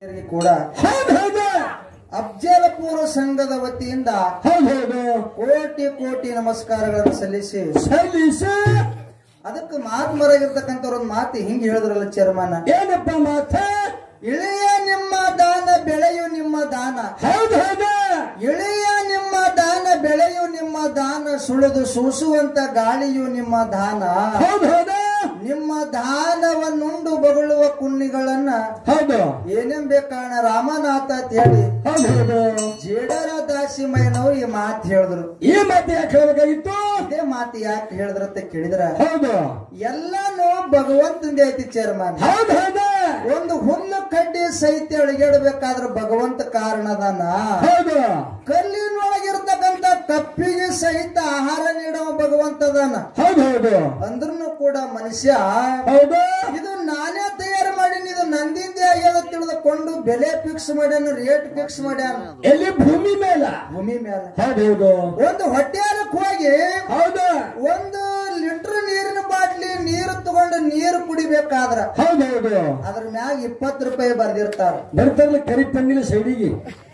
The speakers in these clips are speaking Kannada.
ರಿಗೆ ಕೂಡ ಹೌದು ಹೌದು ಅಫ್ಜಲಪುರ ಸಂಘದ ವತಿಯಿಂದ ಹೌದು ಹೌದು ಕೋಟಿ ಕೋಟಿ ನಮಸ್ಕಾರಗಳನ್ನು ಸಲ್ಲಿಸಿ ಸಲ್ಲಿಸ ಅದಕ್ಕೆ ಮಹಾತ್ಮರಾಗಿರ್ತಕ್ಕಂಥವ್ರ ಒಂದು ಮಾತು ಹಿಂಗೆ ಹೇಳಿದ್ರಲ್ಲ ಚೇರ್ಮನ್ ಏನಪ್ಪ ಮಾತ ಇಳೆಯ ನಿಮ್ಮ ದಾನ ಬೆಳೆಯು ನಿಮ್ಮ ದಾನ ಹೌದು ಹೌದು ಇಳೆಯ ನಿಮ್ಮ ದಾನ ಬೆಳೆಯು ನಿಮ್ಮ ದಾನ ಸುಳಿದು ಸೂಸುವಂತ ಗಾಳಿಯು ನಿಮ್ಮ ದಾನ ಹೌದು ಹೌದು ನಿಮ್ಮ ದಾನವನ್ನುಂಡು ಬಗಳುವ ಕುನ್ನಿಗಳನ್ನ ಹೌದು ಏನೆಂಬೆ ಕಾರಣ ರಾಮನಾಥ ಅಂತ ಹೇಳಿ ಹೌದು ಹೌದು ಜೇಡರ ದಾಸಿ ಮೈನವ್ರು ಈ ಮಾತು ಹೇಳಿದ್ರು ಈ ಮಾತು ಯಾಕೆ ಹೇಳ್ಬೇಕಾಗಿತ್ತು ಇದೇ ಮಾತು ಯಾಕೆ ಹೇಳಿದ್ರಂತ ಕೇಳಿದ್ರ ಹೌದು ಎಲ್ಲಾನು ಭಗವಂತಂದೇ ಐತಿ ಚೇರ್ಮನ್ ಹೌದು ಹೌದು ಒಂದು ಹುಲ್ಲು ಕಡ್ಡಿ ಸಹಿತ ಅಳಿಗಾಡ್ಬೇಕಾದ್ರ ಭಗವಂತ ಕಾರಣದಾನ ಹೌದು ಕಲ್ಲಿನೊಳಗಿರ್ತಕ್ಕಂಥ ಕಪ್ಪಿಗೆ ಸಹಿತ ಆಹಾರ ನೀಡುವ ಭಗವಂತದಾನ ಹೌದು ಹೌದು ಅಂದ್ರೂ ಕೂಡ ಮನುಷ್ಯ ಹೌದು ಇದು ನಾನೇ ತಯಾರು ಮಾಡೀನಿ ಇದು ನಂದಿಂದೇ ಆಗ್ಯದ ತಿಳಿದುಕೊಂಡು ಬೆಲೆ ಫಿಕ್ಸ್ ಮಾಡ್ಯಾನ ರೇಟ್ ಫಿಕ್ಸ್ ಮಾಡ್ಯಾನ ಎಲ್ಲಿ ಭೂಮಿ ಮೇಲ ಭೂಮಿ ಮೇಲೆ ಹೌದು ಹೌದು ಒಂದು ಹೊಟ್ಟೆಯಲ್ಲಕ್ಕೆ ಹೋಗಿ ಹೌದು ಒಂದು ಲೀಟರ್ ನೀರಿನ ಬಾಟ್ಲಿ ನೀರು ತಗೊಂಡು ನೀರು ಕುಡಿಬೇಕಾದ್ರ ಹೌದು ಹೌದು ಅದ್ರ ಮ್ಯಾಗ ಇಪ್ಪತ್ತು ರೂಪಾಯಿ ಬರ್ದಿರ್ತಾರ ಬರ್ತಾರಲ್ಲ ಕರಿ ಪನ್ನಿನ ಸೈಡಿಗೆ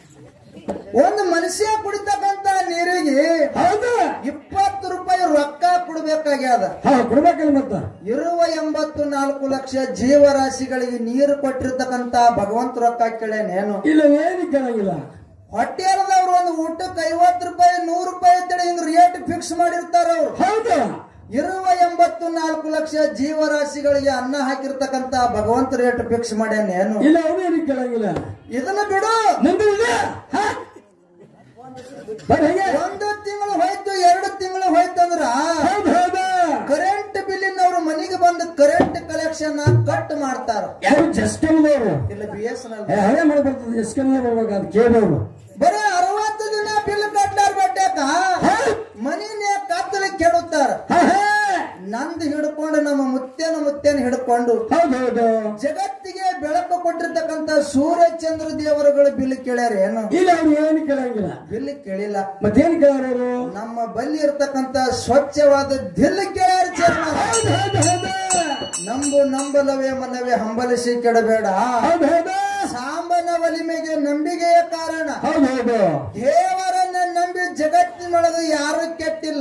ಒಂದು ಮನುಷ್ಯ ಕುಡಿತಕ್ಕಂತ ನೀರಿಗೆ ಹೌದು ಇಪ್ಪತ್ತು ರೂಪಾಯಿ ರೊಕ್ಕ ಕೊಡ್ಬೇಕಾಗ್ಯದ ಹಾ ಕೊಡ್ಬೇಕಲ್ಲ ಮತ್ತ ಇರುವ ಎಂಬತ್ತು ನಾಲ್ಕು ಲಕ್ಷ ಜೀವರಾಶಿಗಳಿಗೆ ನೀರು ಕೊಟ್ಟಿರ್ತಕ್ಕಂತ ಭಗವಂತ ರೊಕ್ಕ ಕೇಳೇನೇನು ಇಲ್ಲ ಏನು ಕೇಳಂಗಿಲ್ಲ ಹೊಟ್ಟೆರದವ್ರು ಒಂದು ಊಟಕ್ಕೆ ಐವತ್ತು ರೂಪಾಯಿ ನೂರು ರೂಪಾಯಿ ಅಂತೇಳಿ ಹಿಂಗ್ ರೇಟ್ ಫಿಕ್ಸ್ ಮಾಡಿರ್ತಾರ ಅವ್ರು ಹೌದು ಇರುವ ಎಂಬತ್ತು ನಾಲ್ಕು ಲಕ್ಷ ಜೀವರಾಶಿಗಳಿಗೆ ಅನ್ನ ಹಾಕಿರ್ತಕ್ಕಂತ ಭಗವಂತ ರೇಟ್ ಫಿಕ್ಸ್ ಮಾಡ್ಯಾನೇನು ಇಲ್ಲ ಅವನು ಏನು ಕೇಳಂಗಿಲ್ಲ ಇದನ್ನ ಬಿಡು ನಂದು ಇಲ್ಲ ಹಾ? ಬರ್ರಿ ಹೇಗೆ ಒಂದು ತಿಂಗಳು ಹೋಯ್ತು ಎರಡು ತಿಂಗಳು ಹೋಯ್ತಂದ್ರ ಹೌದು ಹೌದು ಕರೆಂಟ್ ಬಿಲ್ಲಿನವ್ರು ಮನೆಗೆ ಬಂದು ಕರೆಂಟ್ ಕಲೆಕ್ಷನ್ ಕಟ್ ಮಾಡ್ತಾರ ಯಾರು ಜಸ್ಕಲ್ದವ್ರು ಇಲ್ಲ ಬಿ ಎಸ್ ಎನ್ ಏ, ಹಳೆ ಮಾಡಿ ಬರ್ತದೆ ಜಸ್ಕಲ್ನ ಬರ್ಬೇಕು ಅದು ಕೇಳೋರು ಬರೀ ಅರವತ್ತು ದಿನ ಬಿಲ್ ಕಟ್ಲಾರ ಬಡ್ಡ್ಯಾಕ ಮನಿನೇ ಕತ್ತಲಿ ಕೆಡುತ್ತಾರ ನಂದು ಹಿಡ್ಕೊಂಡು ನಮ್ಮ ಮುತ್ತೇನ ಮುತ್ತೇನ ಹಿಡ್ಕೊಂಡು ಹೌದು ಹೌದು ಜಗತ್ತಿಗೆ ಬೆಳಕು ಕೊಟ್ಟಿರ್ತಕ್ಕಂತ ಸೂರ್ಯಚಂದ್ರ ದೇವರುಗಳು ಬಿಲ್ ಕೇಳ್ಯಾರ ಏನು ಇಲ್ಲ ಅವ್ರು ಏನು ಕೇಳಂಗಿಲ್ಲ ಬಿಲ್ ಕೇಳಿಲ್ಲ ಮತ್ತೇನು ಕೇಳೋರು ನಮ್ಮ ಬಲ್ಲಿ ಇರ್ತಕ್ಕಂತ ಸ್ವಚ್ಛವಾದ ದಿಲ್ ಕೇಳ್ಯಾರ ಚರ್ಮ ಹೌದು ಹೌದು ಹೌದು ನಂಬು ನಂಬಲವೇ ಮನವೇ ಹಂಬಲಿಸಿ ಕೆಡಬೇಡ ಹೌದು ಹೌದು ಸಾಂಬನ ಒಲಿಮೆಗೆ ನಂಬಿಕೆಯ ಕಾರಣ ಹೌದು ಹೌದು ದೇವರನ್ನ ನಂಬಿ ಜಗತ್ತಿನೊಳಗೆ ಯಾರು ಕೆಟ್ಟಿಲ್ಲ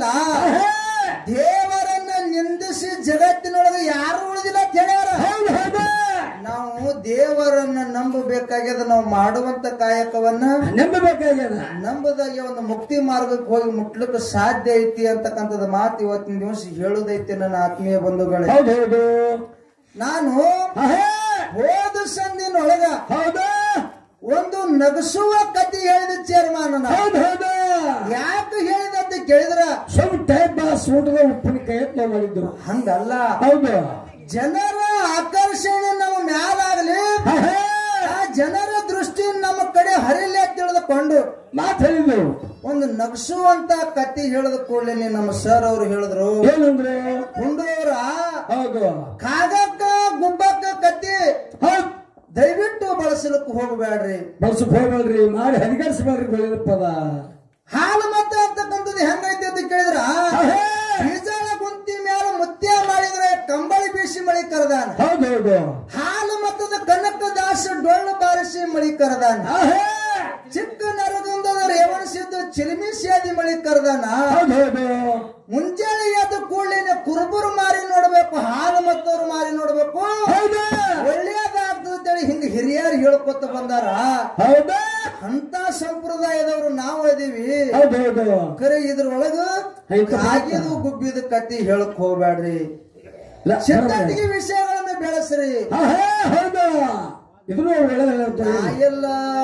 ದೇವರನ್ನ ನಿಂದಿಸಿ ಜಗತ್ತಿನೊಳಗೆ ಯಾರು ಉಳಿದಿಲ್ಲ ಅಂತ ಹೇಳ್ಯಾರ ಹೌದು ಹೌದು ನಾವು ದೇವರನ್ನ ನಂಬಬೇಕಾಗ್ಯದ ನಾವು ಮಾಡುವಂತ ಕಾಯಕವನ್ನ ನಂಬಬೇಕಾಗ್ಯದ ನಂಬದಾಗೆ ಒಂದು ಮುಕ್ತಿ ಮಾರ್ಗಕ್ಕೆ ಹೋಗಿ ಮುಟ್ಲಿಕ್ಕೆ ಸಾಧ್ಯ ಐತಿ ಅಂತಕ್ಕಂಥದ್ದು ಮಾತು ಇವತ್ತಿನ ದಿವಸ ಹೇಳುದೈತಿ ನನ್ನ ಆತ್ಮೀಯ ಬಂಧುಗಳೇ ಹೌದು ಹೌದು ನಾನು ಆಹೇ. ಹೋದ ಸಂದಿನೊಳಗ ಹೌದು ಒಂದು ನಗಸುವ ಕತಿ ಹೇಳಿದ ಚೇರ್ಮಾನ್ ಹೌದು ಹೌದು ಯಾಕೆ ಹೇಳಿದ ಅಂತ ಕೇಳಿದ್ರ ಸ್ವಲ್ಪ ಟೈಪ್ ಬಾಸ್ ಊಟದ ಉಪ್ಪಿನಕಾಯಿ ಅಂತ ನಾವು ಮಾಡಿದ್ರು ಹಂಗಲ್ಲ ಹೌದು ಜನರ ಆಕರ್ಷಣೆ ನಮ್ಮ ಮ್ಯಾಲಾಗ್ಲಿ ಆಹೇ. ಆ ಜನರ ದೃಷ್ಟಿ ನಮ್ಮ ಕಡೆ ಹರಿಲೆ ತಿಳಿದುಕೊಂಡು ಮಾತು ಹೇಳಿದ್ರು ಒಂದು ನಗಸುವಂತ ಕತಿ ಹೇಳಿದ ಕೂಡಲೇ ನಮ್ಮ ಸರ್ ಅವರು ಹೇಳಿದ್ರು ಏನಂದ್ರೆ ಕುಂಡೂರ ಹೌದು ಕಾಗಕ್ಕ ಗುಬ್ಬಕ್ಕ ಕತಿ ಹೌದು ದಯವಿಟ್ಟು ಬಳಸಲಿಕ್ಕೆ ಹೋಗಬೇಡ್ರಿ ಬಳಸಕ್ ಹೋಗ್ಬೇಡ್ರಿ ಮಾಡಿ ಹರಿಗಡಿಸ್ಬೇಡ್ರಿ ಬೆಳೆದ ಪದ ಹಾಲು ಮತ ಅಂತಕ್ಕಂಥದ್ದು ಹೆಂಗೈತಿ ಅಂತ ಕೇಳಿದ್ರ ಆಹೇ. ಬೀಜಾಳ ಗುಂತಿ ಮೇಲೆ ಮುತ್ಯ ಮಾಡಿದ್ರೆ ಕಂಬಳಿ ಬೀಸಿ ಮಳಿ ಕರೆದಾನ ಹೌದು ಹೌದು ಹಾಲು ಮತದ ಕನಕ ದಾಸ ಡೊಳ್ಳು ಬಾರಿಸಿ ಮಳಿ ಕರೆದಾನ ಆಹೇ. ಚಿಕ್ಕ ನರಗುಂದದ ರೇವಣಿಸಿದ್ದು ಚಿಲಿಮಿ ಸೇದಿ ಮಳಿ ಕರೆದಾನ ಹೌದು ಹೌದು ಮುಂಜಾನೆ ಎದ್ದು ಕೂಡಲೇ ಕುರುಬರು ಮಾರಿ ನೋಡ್ಬೇಕು ಹಾಲು ಮತ್ತವ್ರು ಮಾರಿ ನೋಡ್ಬೇಕು ಹೌದು ಒಳ್ಳೇದಾಗ್ತದೆ ಅಂತೇಳಿ ಹಿಂಗ ಹಿರಿಯರು ಹೇಳ್ಕೊತ ಬಂದಾರ ಹೌದಾ ಅಂತ ಸಂಪ್ರದಾಯದವರು ನಾವು ಅದೀವಿ ಹೌದು ಹೌದು ಖರೆ ಇದ್ರೊಳಗ ಐತ ಕಾಗಿದು ಗುಬ್ಬಿದ ಕತ್ತಿ ಹೇಳಕ್ ಹೋಗ್ಬೇಡ್ರಿ ಇಲ್ಲ, ಚಿತ್ತಟ್ಟಿಗೆ ವಿಷಯಗಳನ್ನ ಬೆಳೆಸ್ರಿ ಆಹೇ, ಹೌದು ಇದನ್ನು ಒಳ್ಳೆದ ನಾ ಎಲ್ಲ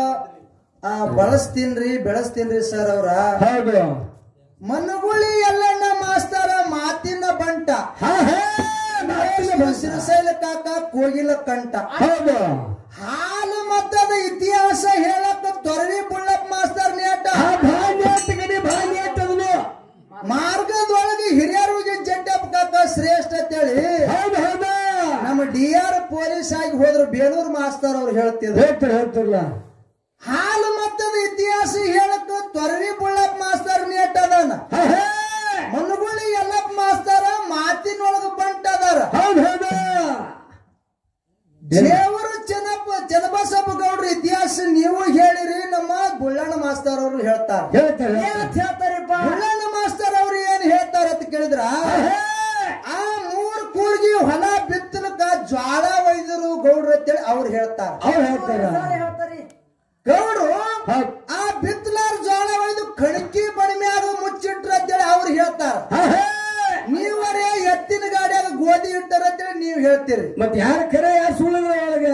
ಆ, ಬಳಸ್ತೀನ್ರಿ ಬೆಳೆಸ್ತೀನ್ರಿ ಸರ್ ಅವ್ರ ಹೌದು ಮನಗುಳಿ ಎಲ್ಲಣ್ಣ ಮಾಸ್ತರ ಮಾತಿನ ಬಂಟ ಆಹೇ, ಮಾತಿನ ಬಂಟ. ಸಿರಸೈಲ ಕಾಕ ಕೋಗಿಲ ಕಂಠ ಹೌದು ಹಾಲು ಮತದ ಇತಿಹಾಸ ಹೇಳಕ್ ತೊರವಿ ಬುಳ್ಳಪ್ಪ ಮಾಸ್ತರ್ ನೇಟ ಆ ಭಾಗ್ಯಾತ ಗಡಿ ಭಾಗ್ಯಾತ ಅದನ್ನು ಮಾರ್ಗದೊಳಗೆ ಹಿರಿಯರಿಗೆ ಜಡ್ಡಪ್ಪ ಕಾಕ ಶ್ರೇಷ್ಠ ಅಂತೇಳಿ ಹೌದು ಹೌದು ನಮ್ಮ ಡಿ ಆರ್ ಪೊಲೀಸ್ ಆಗಿ ಹೋದ್ರು ಬೇಲೂರು ಮಾಸ್ತರ್ ಅವ್ರು ಹೇಳ್ತಿದ್ರು ಹೇಳ್ತಾರೆ ಹೇಳ್ತಾರಲ್ಲ ಹಾಲು ಮತದ ಇತಿಹಾಸ ಹೇಳಕ್ ತೊರವಿ ಬುಳ್ಳಪ್ಪ ಮಾಸ್ತರ್ ನೇಟ್ ಅದಾನ ಆಹೇ, ಮನುಗುಳಿ ಎಲ್ಲಪ್ಪ ಮಾಸ್ತರ ಮಾತಿನೊಳಗ ಬಂಟ ಅದಾರ ಹೌದು ಹೌದು ದೇವರು ಚೆನ್ನಪ್ಪ ಚನ್ನಬಸಪ್ಪ ಗೌಡ್ರು ಹೇಳ್ತಾರ ಹೇಳ್ತಾರೆ ಏನಂತ ಹೇಳ್ತಾರಪ್ಪ ಮುಳ್ಳಣ್ಣ ಮಾಸ್ತರ್ ಅವ್ರು ಏನ್ ಹೇಳ್ತಾರ ಅಂತ ಕೇಳಿದ್ರ ಆ ಮೂರ್ ಕೂರ್ಗಿ ಹೊಲ ಬಿತ್ತಲಕ್ಕ ಜ್ವಾಳ ಒಯ್ದರು ಗೌಡ್ರು ಅಂತೇಳಿ ಅವ್ರು ಹೇಳ್ತಾರ ಅವ್ರು ಹೇಳ್ತಾರ ಸರಿ ಹೇಳ್ತಾರಿ ಗೌಡ್ರು ಹೌದ್. ಆ ಬಿತ್ತಲಾರ ಜ್ವಾಳ ಒಯ್ದು ಕಣಕಿ ಬಣಿಮ್ಯಾಗ ಮುಚ್ಚಿಟ್ರ ಅಂತೇಳಿ ಅವ್ರು ಹೇಳ್ತಾರ ನೀವರೇ ಎತ್ತಿನ ಗಾಡಿಯಾಗ ಗೋಧಿ ಇಟ್ಟಾರ ಅಂತೇಳಿ ನೀವ್ ಹೇಳ್ತೀರಿ ಮತ್ ಯಾರ ಕರೆ ಯಾರು ಸುಳ್ಳು ಒಳಗ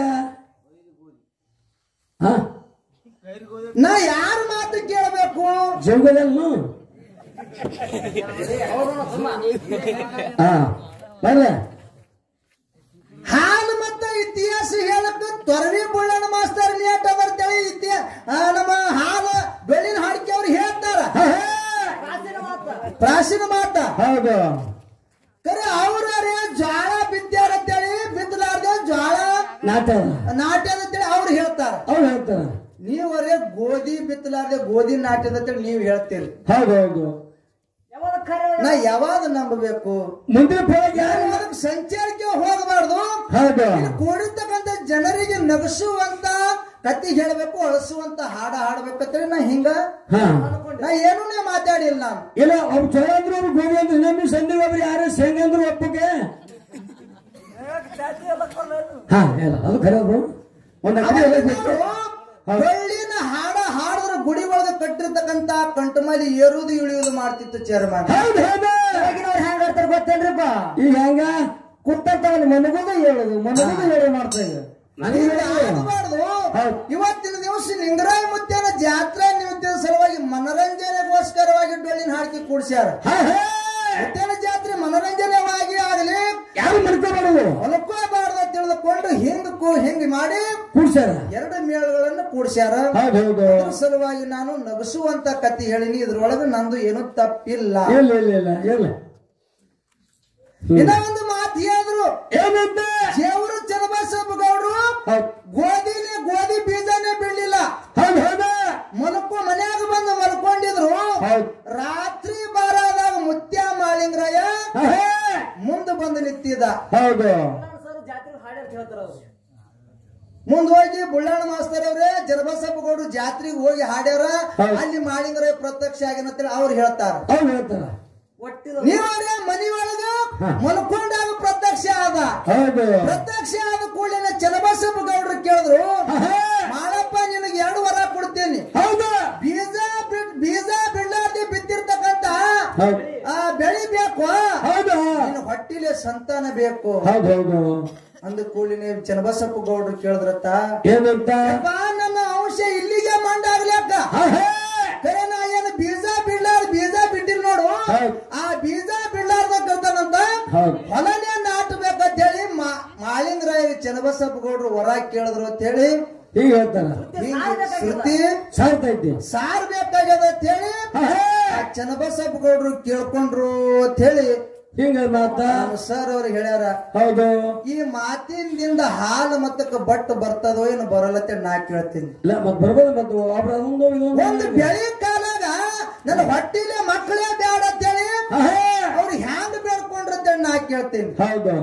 ಹಾ ನಾ ಯಾರ ಮಾತು ಕೇಳಬೇಕು ಜೋಗದಲ್ನು ಹಾ ಬರ್ಲ ಹಾಲು ಮತ್ತ ಇತಿಹಾಸ ಹೇಳಕ್ ತೊರವಿ ಬುಳ್ಳಣ್ಣ ಮಾಸ್ತರ್ ಲೇಟ್ ಅಂತೇಳಿ ಇತಿಹಾಸ ನಮ್ಮ ಹಾಲು ಬೆಳ್ಳಿನ ಹಾಡಿಕೆ ಅವ್ರು ಹೇಳ್ತಾರ ಪ್ರಾಚೀನ ಮಾತ ಪ್ರಾಚೀನ ಮಾತ ಹೌದು ಕರೆ ಅವ್ರೇ ಜ್ವಾಳ ಬಿದ್ದಾರ ಅಂತೇಳಿ ಬಿದ್ದಲಾರ್ದೆ ಜ್ವಾಳ ನಾಟ ನಾಟ್ಯದ ಅಂತೇಳಿ ಅವ್ರು ಹೇಳ್ತಾರ ಅವ್ರು ಹೇಳ್ತಾರ ನೀವರೇ ಗೋಧಿ ಬಿತ್ತಲಾರ್ದೆ ಗೋಧಿ ನಾಟ್ಯದ ಅಂತೇಳಿ ನೀವ್ ಹೇಳ್ತೀರಿ ಹೌದು ಹೌದು ಯಾವಾಗ ಖರೆ ನಾ ಯಾವಾಗ ನಂಬಬೇಕು ಮುಂದಿನ ಫಲಕ್ಕೆ ಯಾರು ಅದಕ್ಕೆ ಸಂಚಾರಕ್ಕೆ ಹೋಗಬಾರ್ದು ಹೌದು ಇಲ್ಲಿ ಕೂಡಿರ್ತಕ್ಕಂಥ ಜನರಿಗೆ ನಗಸುವಂತ ಕತ್ತಿ ಹೇಳಬೇಕು ಅಳಿಸುವಂತ ಹಾಡ ಹಾಡ್ಬೇಕಂತೇಳಿ ನಾ ಹಿಂಗ ಹಾ ನಾ ಏನೂ ಮಾತಾಡಿಲ್ಲ ನಾನು ಇಲ್ಲ ಅವ್ರು ಚಲೋ ಅಂದ್ರು ಅವ್ರು ಗೋಧಿ ಅಂದ್ರೆ ಇನ್ನೊಮ್ಮೆ ಸಂಧಿ ಒಬ್ರು ಯಾರು ಶೇಂಗ ಅಂದ್ರು ಒಪ್ಪಕ್ಕೆ ಜಾತಿ ಎಲ್ಲ ಕೊಳ್ಳೋದು. ಹಾ ಇಲ್ಲ ಅದು ಖರೆ ಅದು ಒಂದ್ ಅಗದಿ ಅವತ್ತಿನವರು ಬೆಳ್ಳಿನ ಹಾಡ ಹಾಡಿದ್ರ ಗುಡಿ ಒಳಗೆ ಕಟ್ಟಿರ್ತಕ್ಕಂತ ಕಂಟಮಲ್ಲಿ ಏರುವುದು ಇಳಿಯುವುದು ಮಾಡ್ತಿತ್ತು ಚೇರ್ಮನ್ ಹೌದು ಹೌದು ಇವಾಗಿನವ್ರು ಹೆಂಗ್ ಆಡ್ತಾರ ಗೊತ್ತೇನ್ರಿಪ್ಪ ಈಗ ಹೆಂಗ ಕುತ್ತಂತವನ್ ಮನಗುದು ಹೇಳುದು ಮನಗುದು ಹೇಳಿ ಮಾಡ್ತಾ ಇದ್ರು ನನಗೆ ಆಗಬಾರ್ದು ಹೌದು. ಇವತ್ತಿನ ದಿವಸ ಲಿಂಗರಾಯ ಮುತ್ತೇನ ಜಾತ್ರಾ ನಿಮಿತ್ತದ ಸಲುವಾಗಿ ಮನರಂಜನೆಗೋಸ್ಕರವಾಗಿ ಬೆಳ್ಳಿನ ಹಾಡಿಕೆ ಕೂಡ್ಸ್ಯಾರ ಹಾ ಹಾ ಮುತ್ತೇನ ಜಾತ್ರೆ ಮನರಂಜನೆವಾಗಿ ಆಗಲಿ ಯಾರು ಮಾಡ್ಕೋಬಾರದು ಹೊಲಕೋಬಾರ್ದು ತಿಳಿದುಕೊಂಡು ಹಿಂದಕ್ಕೂ ಹಿಂಗ್ ಮಾಡಿ ಕೂಡ್ಸ್ಯಾರ ಎರಡು ಮೇಳಗಳನ್ನು ಕೂಡ್ಸ್ಯಾರ ಹೌದು ಹೌದು ಅದ್ರ ಸಲುವಾಗಿ ನಾನು ನಗಸುವಂತ ಕತಿ ಹೇಳಿನಿ ಇದ್ರೊಳಗೆ ನಂದು ಏನು ತಪ್ಪಿಲ್ಲ ಇಲ್ಲ ಇಲ್ಲ ಇಲ್ಲ ಇಲ್ಲ ಇನ್ನ ಒಂದು ಮಾತು ಹೇಳಿದ್ರು ಏನಂತ ದೇವರು ಚನ್ನಬಸಪ್ಪ ಗೌಡ್ರು ಹೌದು ಗೋಧಿನೇ ಗೋಧಿ ಬೀಜನೇ ಬೀಳಿಲ್ಲ ಹೌದು ಹೌದು ಮಲ್ಕೊ ಮನ್ಯಾಗ ಬಂದು ಮಲ್ಕೊಂಡಿದ್ರು ಹೌದು ರಾತ್ರಿ ಬಾರಾದಾಗ ಮುತ್ಯ ಮಾಳಿಂಗ್ರಾಯ ಹಾ, ಹಾ. ಮುಂದೆ ಬಂದು ನಿಂತಿದ್ದ ಹೌದು ಸರ್ ಜಾತಿ ಹಾಡ್ಯಾರ ಹೇಳ್ತಾರ ಅವ್ರು ಮುಂದ್ ಹೋಗಿ ಬುಳ್ಳಾಣ ಮಾಸ್ತರ್ ಅವ್ರೆ ಜರಬಸಪ್ಪ ಗೌಡ್ರು ಜಾತ್ರೆಗೆ ಹೋಗಿ ಹಾಡ್ಯಾರ ಹೌದು. ಅಲ್ಲಿ ಮಾಳಿಂಗ್ರಾಯ ಪ್ರತ್ಯಕ್ಷ ಆಗ್ಯಾನಂತೇಳಿ ಅವ್ರು ಹೇಳ್ತಾರ ಹೌದು ಹೇಳ್ತಾರ ಒಟ್ಟಿದ ನೀವರೇ ಮನಿ ಒಳಗ ಹಾ. ಮಲ್ಕೊಂಡಾಗ ಪ್ರತ್ಯಕ್ಷ ಆದ ಹೌದು ಪ್ರತ್ಯಕ್ಷ ಆದ ಕೂಡಲೇ ಚನ್ನಬಸಪ್ಪ ಗೌಡ್ರು ಕೇಳಿದ್ರು ಹಾ, ಹಾ. ಮಾಡಪ್ಪ ನಿನಗೆ ಎರಡು ವರ ಕೊಡ್ತೀನಿ ಹೌದು ಬೀಜ ಬಿಡ್ ಬೀಜ ಬಿಡ್ಲಾರ್ದೆ ಬಿದ್ದಿರ್ತಕ್ಕಂತ ಹೌದು ಆ ಬೆಳಿ ಬೇಕು ಹೌದು ನಿನ್ನ ಹೊಟ್ಟಿಲೆ ಸಂತಾನ ಬೇಕು ಹೌದು ಹೌದು ಅಂದ ಕೂಡಲೇ ಚನ್ನಬಸಪ್ಪ ಗೌಡ್ರು ಕೇಳಿದ್ರತ್ತ ಏನಂತ ಅಪ್ಪ ನನ್ನ ಅಂಶ ಇಲ್ಲಿಗೆ ಮಂಡಾಗ್ಲಕ್ಕ ಹಾ, ಹಾ. ಕರೆ ನಾ ಏನು ಬೀಜ ಬಿಡ್ಲಾರ್ದ ಬೀಜ ಬಿಟ್ಟಿಲ್ ನೋಡು ಹೌದು. ಆ ಬೀಜ ಬಿಡ್ಲಾರ್ದ ಕರ್ತಾನಂತ ಹೌದು ಹೊಲನೇ ನಾಟಬೇಕಂತ ಹೇಳಿ ಮಾಳಿಂಗರಾಯ ಚನ್ನಬಸಪ್ಪ ಗೌಡ್ರು ವರ ಕೇಳಿದ್ರು ಅಂತ ಹೇಳಿ ಹೀಗೆ ಹೇಳ್ತಾರ ಹಿಂಗ್ ಶ್ರುತಿ ಸಾರ್ತೈತಿ ಸಾರ್ಬೇಕಾಗ್ಯದ ಅಂತ ಹೇಳಿ ಹಾ, ಹಾ. ಆ ಚನ್ನಬಸಪ್ಪ ಗೌಡ್ರು ಕೇಳ್ಕೊಂಡ್ರು ಅಂತ ಹೇಳಿ ಹಿಂಗ ಮಾತ ನಮ್ಮ ಸರ್ ಅವ್ರು ಹೇಳ್ಯಾರ ಹೌದು ಈ ಮಾತಿನಿಂದ ಹಾಲು ಮತ್ತಕ್ಕ ಬಟ್ ಬರ್ತದೋ ಏನು ಬರಲ್ಲತ್ತೆ ನಾ ಕೇಳ್ತೀನಿ ಇಲ್ಲ ಮತ್ ಬರ್ಬೋದು ಮತ್ ಒಬ್ರ ಅದೊಂದು ಇದೊಂದು ಒಂದು ಬೆಳಿ ಕಾಲಾಗ ನನ್ನ ಹೊಟ್ಟಿಲೆ ಮಕ್ಕಳೇ ಬ್ಯಾಡ ಅಂತೇಳಿ ಹಾ, ಹಾ. ಅವ್ರು ಹ್ಯಾಂಗ ಬೇಡ್ಕೊಂಡ್ರ ಅಂತೇಳಿ ನಾ ಕೇಳ್ತೀನಿ ಹೌದು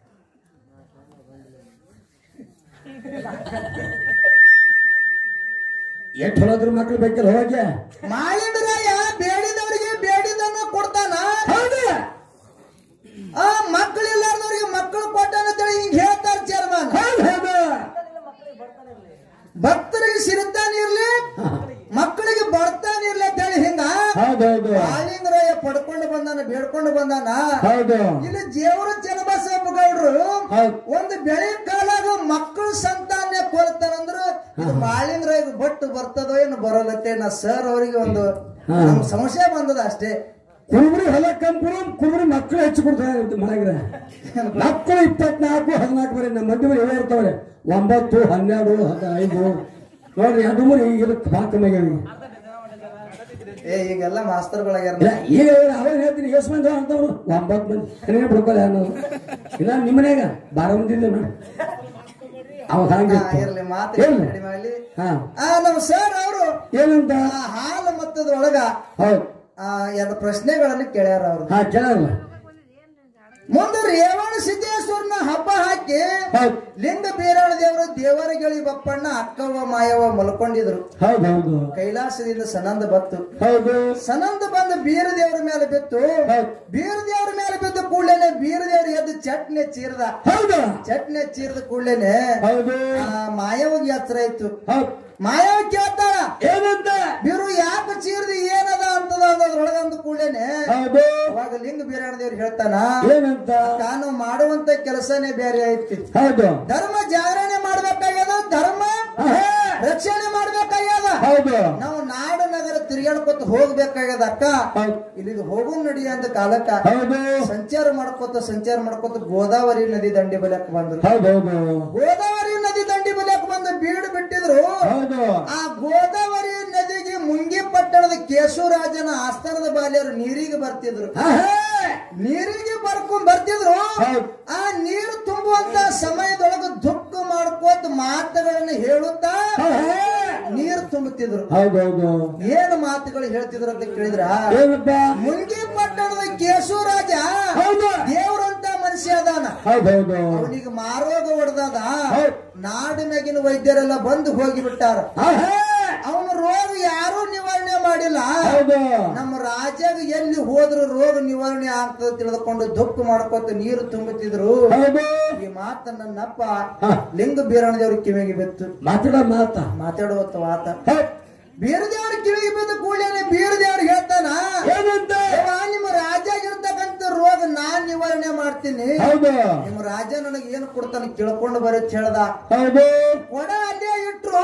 ಎಷ್ಟು ಹೊಲದ್ರ ಮಕ್ಳು ಬೇಕಲ್ಲ ಹೋಗ್ಯ ಮಾಳಿಂಗರಾಯ ಬೇಡಿದವರಿಗೆ ಬೇಡಿದನ್ನ ಕೊಡ್ತಾನ ಹೌದು ಆ ಮಕ್ಕಳಿಲ್ಲಾರ್ದವ್ರಿಗೆ ಮಕ್ಕಳು ಕೊಟ್ಟಾನ ಅಂತೇಳಿ ಹಿಂಗ್ ಹೇಳ್ತಾರ ಚೇರ್ಮನ್ ಹೌದು ಹೌದು ಭಕ್ತರಿಗೆ ಸಿರಿತಾನ ಇರ್ಲಿ ಮಕ್ಕಳಿಗೆ ಬರ್ತಾನ ಇರ್ಲಿ ಅಂತ ಹೇಳಿ ಹಿಂಗ ಹೌದು ಹೌದು ಮಾಳಿಂಗರಾಯ ಪಡ್ಕೊಂಡು ಬಂದಾನ ಬೇಡ್ಕೊಂಡು ಬಂದಾನ ಹೌದು ಇಲ್ಲಿ ದೇವರ ಚನ್ನಬಸಪ್ಪ ಗೌಡ್ರು ಹೌದು ಒಂದು ಬೆಳೆ ಕಾಲಾಗ ಮಕ್ಕಳು ಸಂತಾನ ಕೊಡ್ತಾರಂದ್ರ ಇದು ಮಾಳಿಂಗರಾಯ ಬಟ್ಟು ಬರ್ತದೋ ಏನು ಬರಲ್ಲತ್ತೆ ನಾ ಸರ್ ಅವರಿಗೆ ಒಂದು ಹಾ. ನಮ್ ಸಮಸ್ಯೆ ಬಂದದ ಅಷ್ಟೇ ಕುರುಬರಿ ಹೊಲ ಕಂಪುರು ಕುರುಬರಿ ಮಕ್ಕಳು ಹೆಚ್ಚು ಕೊಡ್ತಾರೆ ಮನೆಗ್ರೆ ಮಕ್ಕಳು ಇಪ್ಪತ್ನಾಲ್ಕು ಹದಿನಾಲ್ಕು ಬರೀ ನಮ್ಮ ಮಂದಿ ಇವೇ ಇರ್ತಾವ್ರೆ ಒಂಬತ್ತು ಹನ್ನೆರಡು ಹದಿನೈದು ನೋಡ್ರಿ ಅದು ಮೂರು ಈಗ ಭಾಳ ಕಮ್ಮಿ ಆಗ್ಯಾವ ಈಗ. ಏ ಈಗೆಲ್ಲ ಮಾಸ್ತರ್ಗಳಾಗ್ಯಾರ ಇಲ್ಲ ಈಗ ಅವಾಗ ಹೇಳ್ತೀನಿ ಎಷ್ಟು ಮಂದಿ ಅಂತವ್ರು ಒಂಬತ್ತು ಮಂದಿ ಕಡಿಮೆ ಬಿಡ್ಕೊಳ್ಳಿ ಅನ್ನೋದು ಇಲ್ಲ ನಿಮ್ಮ ಮನ್ಯಾಗ ಬಾರ ಮಂದಿ ಇಲ್ಲ ನೋಡಿ ಅವಾಗ ಹಾ, ಹಂಗಿತ್ತು ಇರ್ಲಿ ಮಾತು ಏನು? ಕಡಿಮೆ ಆಗ್ಲಿ ಹಾ ಆ ನಮ್ಮ ಸರ್ ಅವರು ಏನಂತ ಆ ಹಾಲು ಮತ್ತದ್ರೊಳಗ ಹೌದು ಆ ಎರಡು ಪ್ರಶ್ನೆಗಳನ್ನು ಕೇಳ್ಯಾರ ಅವ್ರು ಹಾ ಕೇಳಲ್ಲ ಮುಂದೆ ರೇವಣ ಸಿದ್ದೇಶ್ವರ ಪರಮೇಶ್ವರನ ಹಬ್ಬ ಹಾಕಿ ಹೌದ್ ಲಿಂಗ ಬೀರಾಳ ದೇವರು ದೇವರಗಿಳಿ ಬಪ್ಪಣ್ಣ ಅಕ್ಕವ್ವ ಮಾಯವ್ವ ಮಲ್ಕೊಂಡಿದ್ರು ಹೌದ್ ಹೌದು ಕೈಲಾಸದಿಂದ ಸನಂದ ಬತ್ತು ಹೌದು ಸನಂದ ಬಂದು ಬೀರ ದೇವರ ಮೇಲೆ ಬಿತ್ತು ಹೌದ್ ಬೀರ ದೇವರ ಮೇಲೆ ಬಿದ್ದ ಕೂಡಲೇನೆ ಬೀರ ದೇವ್ರ ಎದ್ದು ಚಟ್ನಿ ಚೀರ್ದ ಹೌದು ಚಟ್ನಿ ಚೀರ್ದ ಕೂಡಲೇನೆ ಹೌದು ಆ ಮಾಯವ್ಗೆ ಎತ್ತರ ಆಯ್ತು ಹೌದ್ ಮಾಯವ ಕೇಳ್ತಾಳ ಏನಂತ ಬೀರು ಯಾಕೆ ಚೀರ್ದಿ ಏನದ ಅಂತದ ಅನ್ನೋದ್ರೊಳಗ ಅಂದ ಕೂಡಲೇನೆ ಹೌದು ಅವಾಗ ಲಿಂಗ ಬೀರಾಣ ದೇವ್ರು ಹೇಳ್ತಾನ ಏನಂತ ತಾನು ಮಾಡುವಂತ ಕೆಲಸನೇ ಬೇರೆ ಐತಿ ಹೌದು ಧರ್ಮ ಜಾಗರಣೆ ಮಾಡ್ಬೇಕಾಗ್ಯದ ಧರ್ಮ ಆಹಾ. ರಕ್ಷಣೆ ಮಾಡ್ಬೇಕಾಗ್ಯದ ಹೌದು ನಾವು ನಾಡು ನಗರ ತಿರುಗಾಡ್ಕೊತ ಹೋಗ್ಬೇಕಾಗ್ಯದ ಅಕ್ಕ ಹೌದ್ ಇಲ್ಲಿ ಹೋಗು ನಡಿ ಅಂತ ಕಾಲಕ್ಕ ಹೌದು ಸಂಚಾರ ಮಾಡ್ಕೋತ ಸಂಚಾರ ಮಾಡ್ಕೋತ ಗೋದಾವರಿ ನದಿ ದಂಡಿ ಬಲಿಯಕ್ ಬಂದ್ರು ಹೌದು ಹೌದು ಗೋದಾವರಿ ನದಿ ದಂಡಿ ಬಲಿಯಕ್ ಬಂದು ಬೀಡು ಬಿಟ್ಟಿದ್ರು ಹೌದು ಆ ಗೋದಾವರಿ ನದಿಗೆ ಮುಂಗಿ ಪಟ್ಟಣದ ಕೇಶವರಾಜನ ಆಸ್ಥಾನದ ಬಾಲ್ಯರು ನೀರಿಗೆ ಬರ್ತಿದ್ರು ಆಹಾ. ನೀರಿಗೆ ಬರ್ಕೊಂಡ್ ಬರ್ತಿದ್ರು ಹೌದ್. ಆ ನೀರು ತುಂಬುವಂತ ಸಮಯದೊಳಗ ದುಃಖ ಮಾಡ್ಕೋತ ಮಾತುಗಳನ್ನ ಹೇಳುತ್ತಾ ಆಹಾ. ನೀರು ತುಂಬುತ್ತಿದ್ರು ಹೌದು ಹೌದು ಏನು ಮಾತುಗಳು ಹೇಳ್ತಿದ್ರು ಅಂತ ಕೇಳಿದ್ರ ಏನಪ್ಪ ಮುಂಗಿ ಪಟ್ಟಣದ ಕೇಶವರಾಜ ಹೌದು ದೇವ್ರಂತ ಮನುಷ್ಯ ಅದಾನ ಹೌದು ಹೌದು ಅವನಿಗೆ ಮಾರೋಗ ಹೊಡೆದಾದ ಹೌದ್. ನಾಡಿನಾಗಿನ ವೈದ್ಯರೆಲ್ಲ ಬಂದು ಹೋಗಿಬಿಟ್ಟಾರ ಆಹಾ. ಅವನ ರೋಗ ಯಾರೂ ನಿವಾರಣೆ ಮಾಡಿಲ್ಲ ಹೌದು ನಮ್ಮ ರಾಜ್ಯಾಗ ಎಲ್ಲಿ ಹೋದ್ರು ರೋಗ ನಿವಾರಣೆ ಆಗ್ತದೆ ತಿಳಿದುಕೊಂಡು ದುಃಖ ಮಾಡ್ಕೊತ ನೀರು ತುಂಬುತ್ತಿದ್ರು ಹೌದು ಈ ಮಾತ ನನ್ನಪ್ಪ ಹಾ. ಲಿಂಗ ಬೀರಣದೇವ್ರ ಕಿವಿಗೆ ಬಿತ್ತು ಮಾತಾಡ ಮಾತ ಮಾತಾಡುವತ್ತ ಮಾತ ಹೌದ್. ಬೀರದೇವ್ರ ಕಿವಿಗೆ ಬಿದ್ದ ಕೂಡಲೇ ಬೀರದೇವ್ರು ಹೇಳ್ತಾನ ಏನಂತ "ಯವ್ವ, ನಿಮ್ಮ ರಾಜ್ಯಾಗಿರ್ತಕ್ಕಂಥ ರೋಗ ನಾನ್ ನಿವಾರಣೆ ಮಾಡ್ತೀನಿ ಹೌದು ನಿಮ್ಮ ರಾಜ ನನಗೆ ಏನು ಕೊಡ್ತಾನೆ ಕೇಳ್ಕೊಂಡು ಬರತ್ ಹೇಳ್ದ ಹೌದು ಕೊಡ ಅಲ್ಲೇ ಇಟ್ರು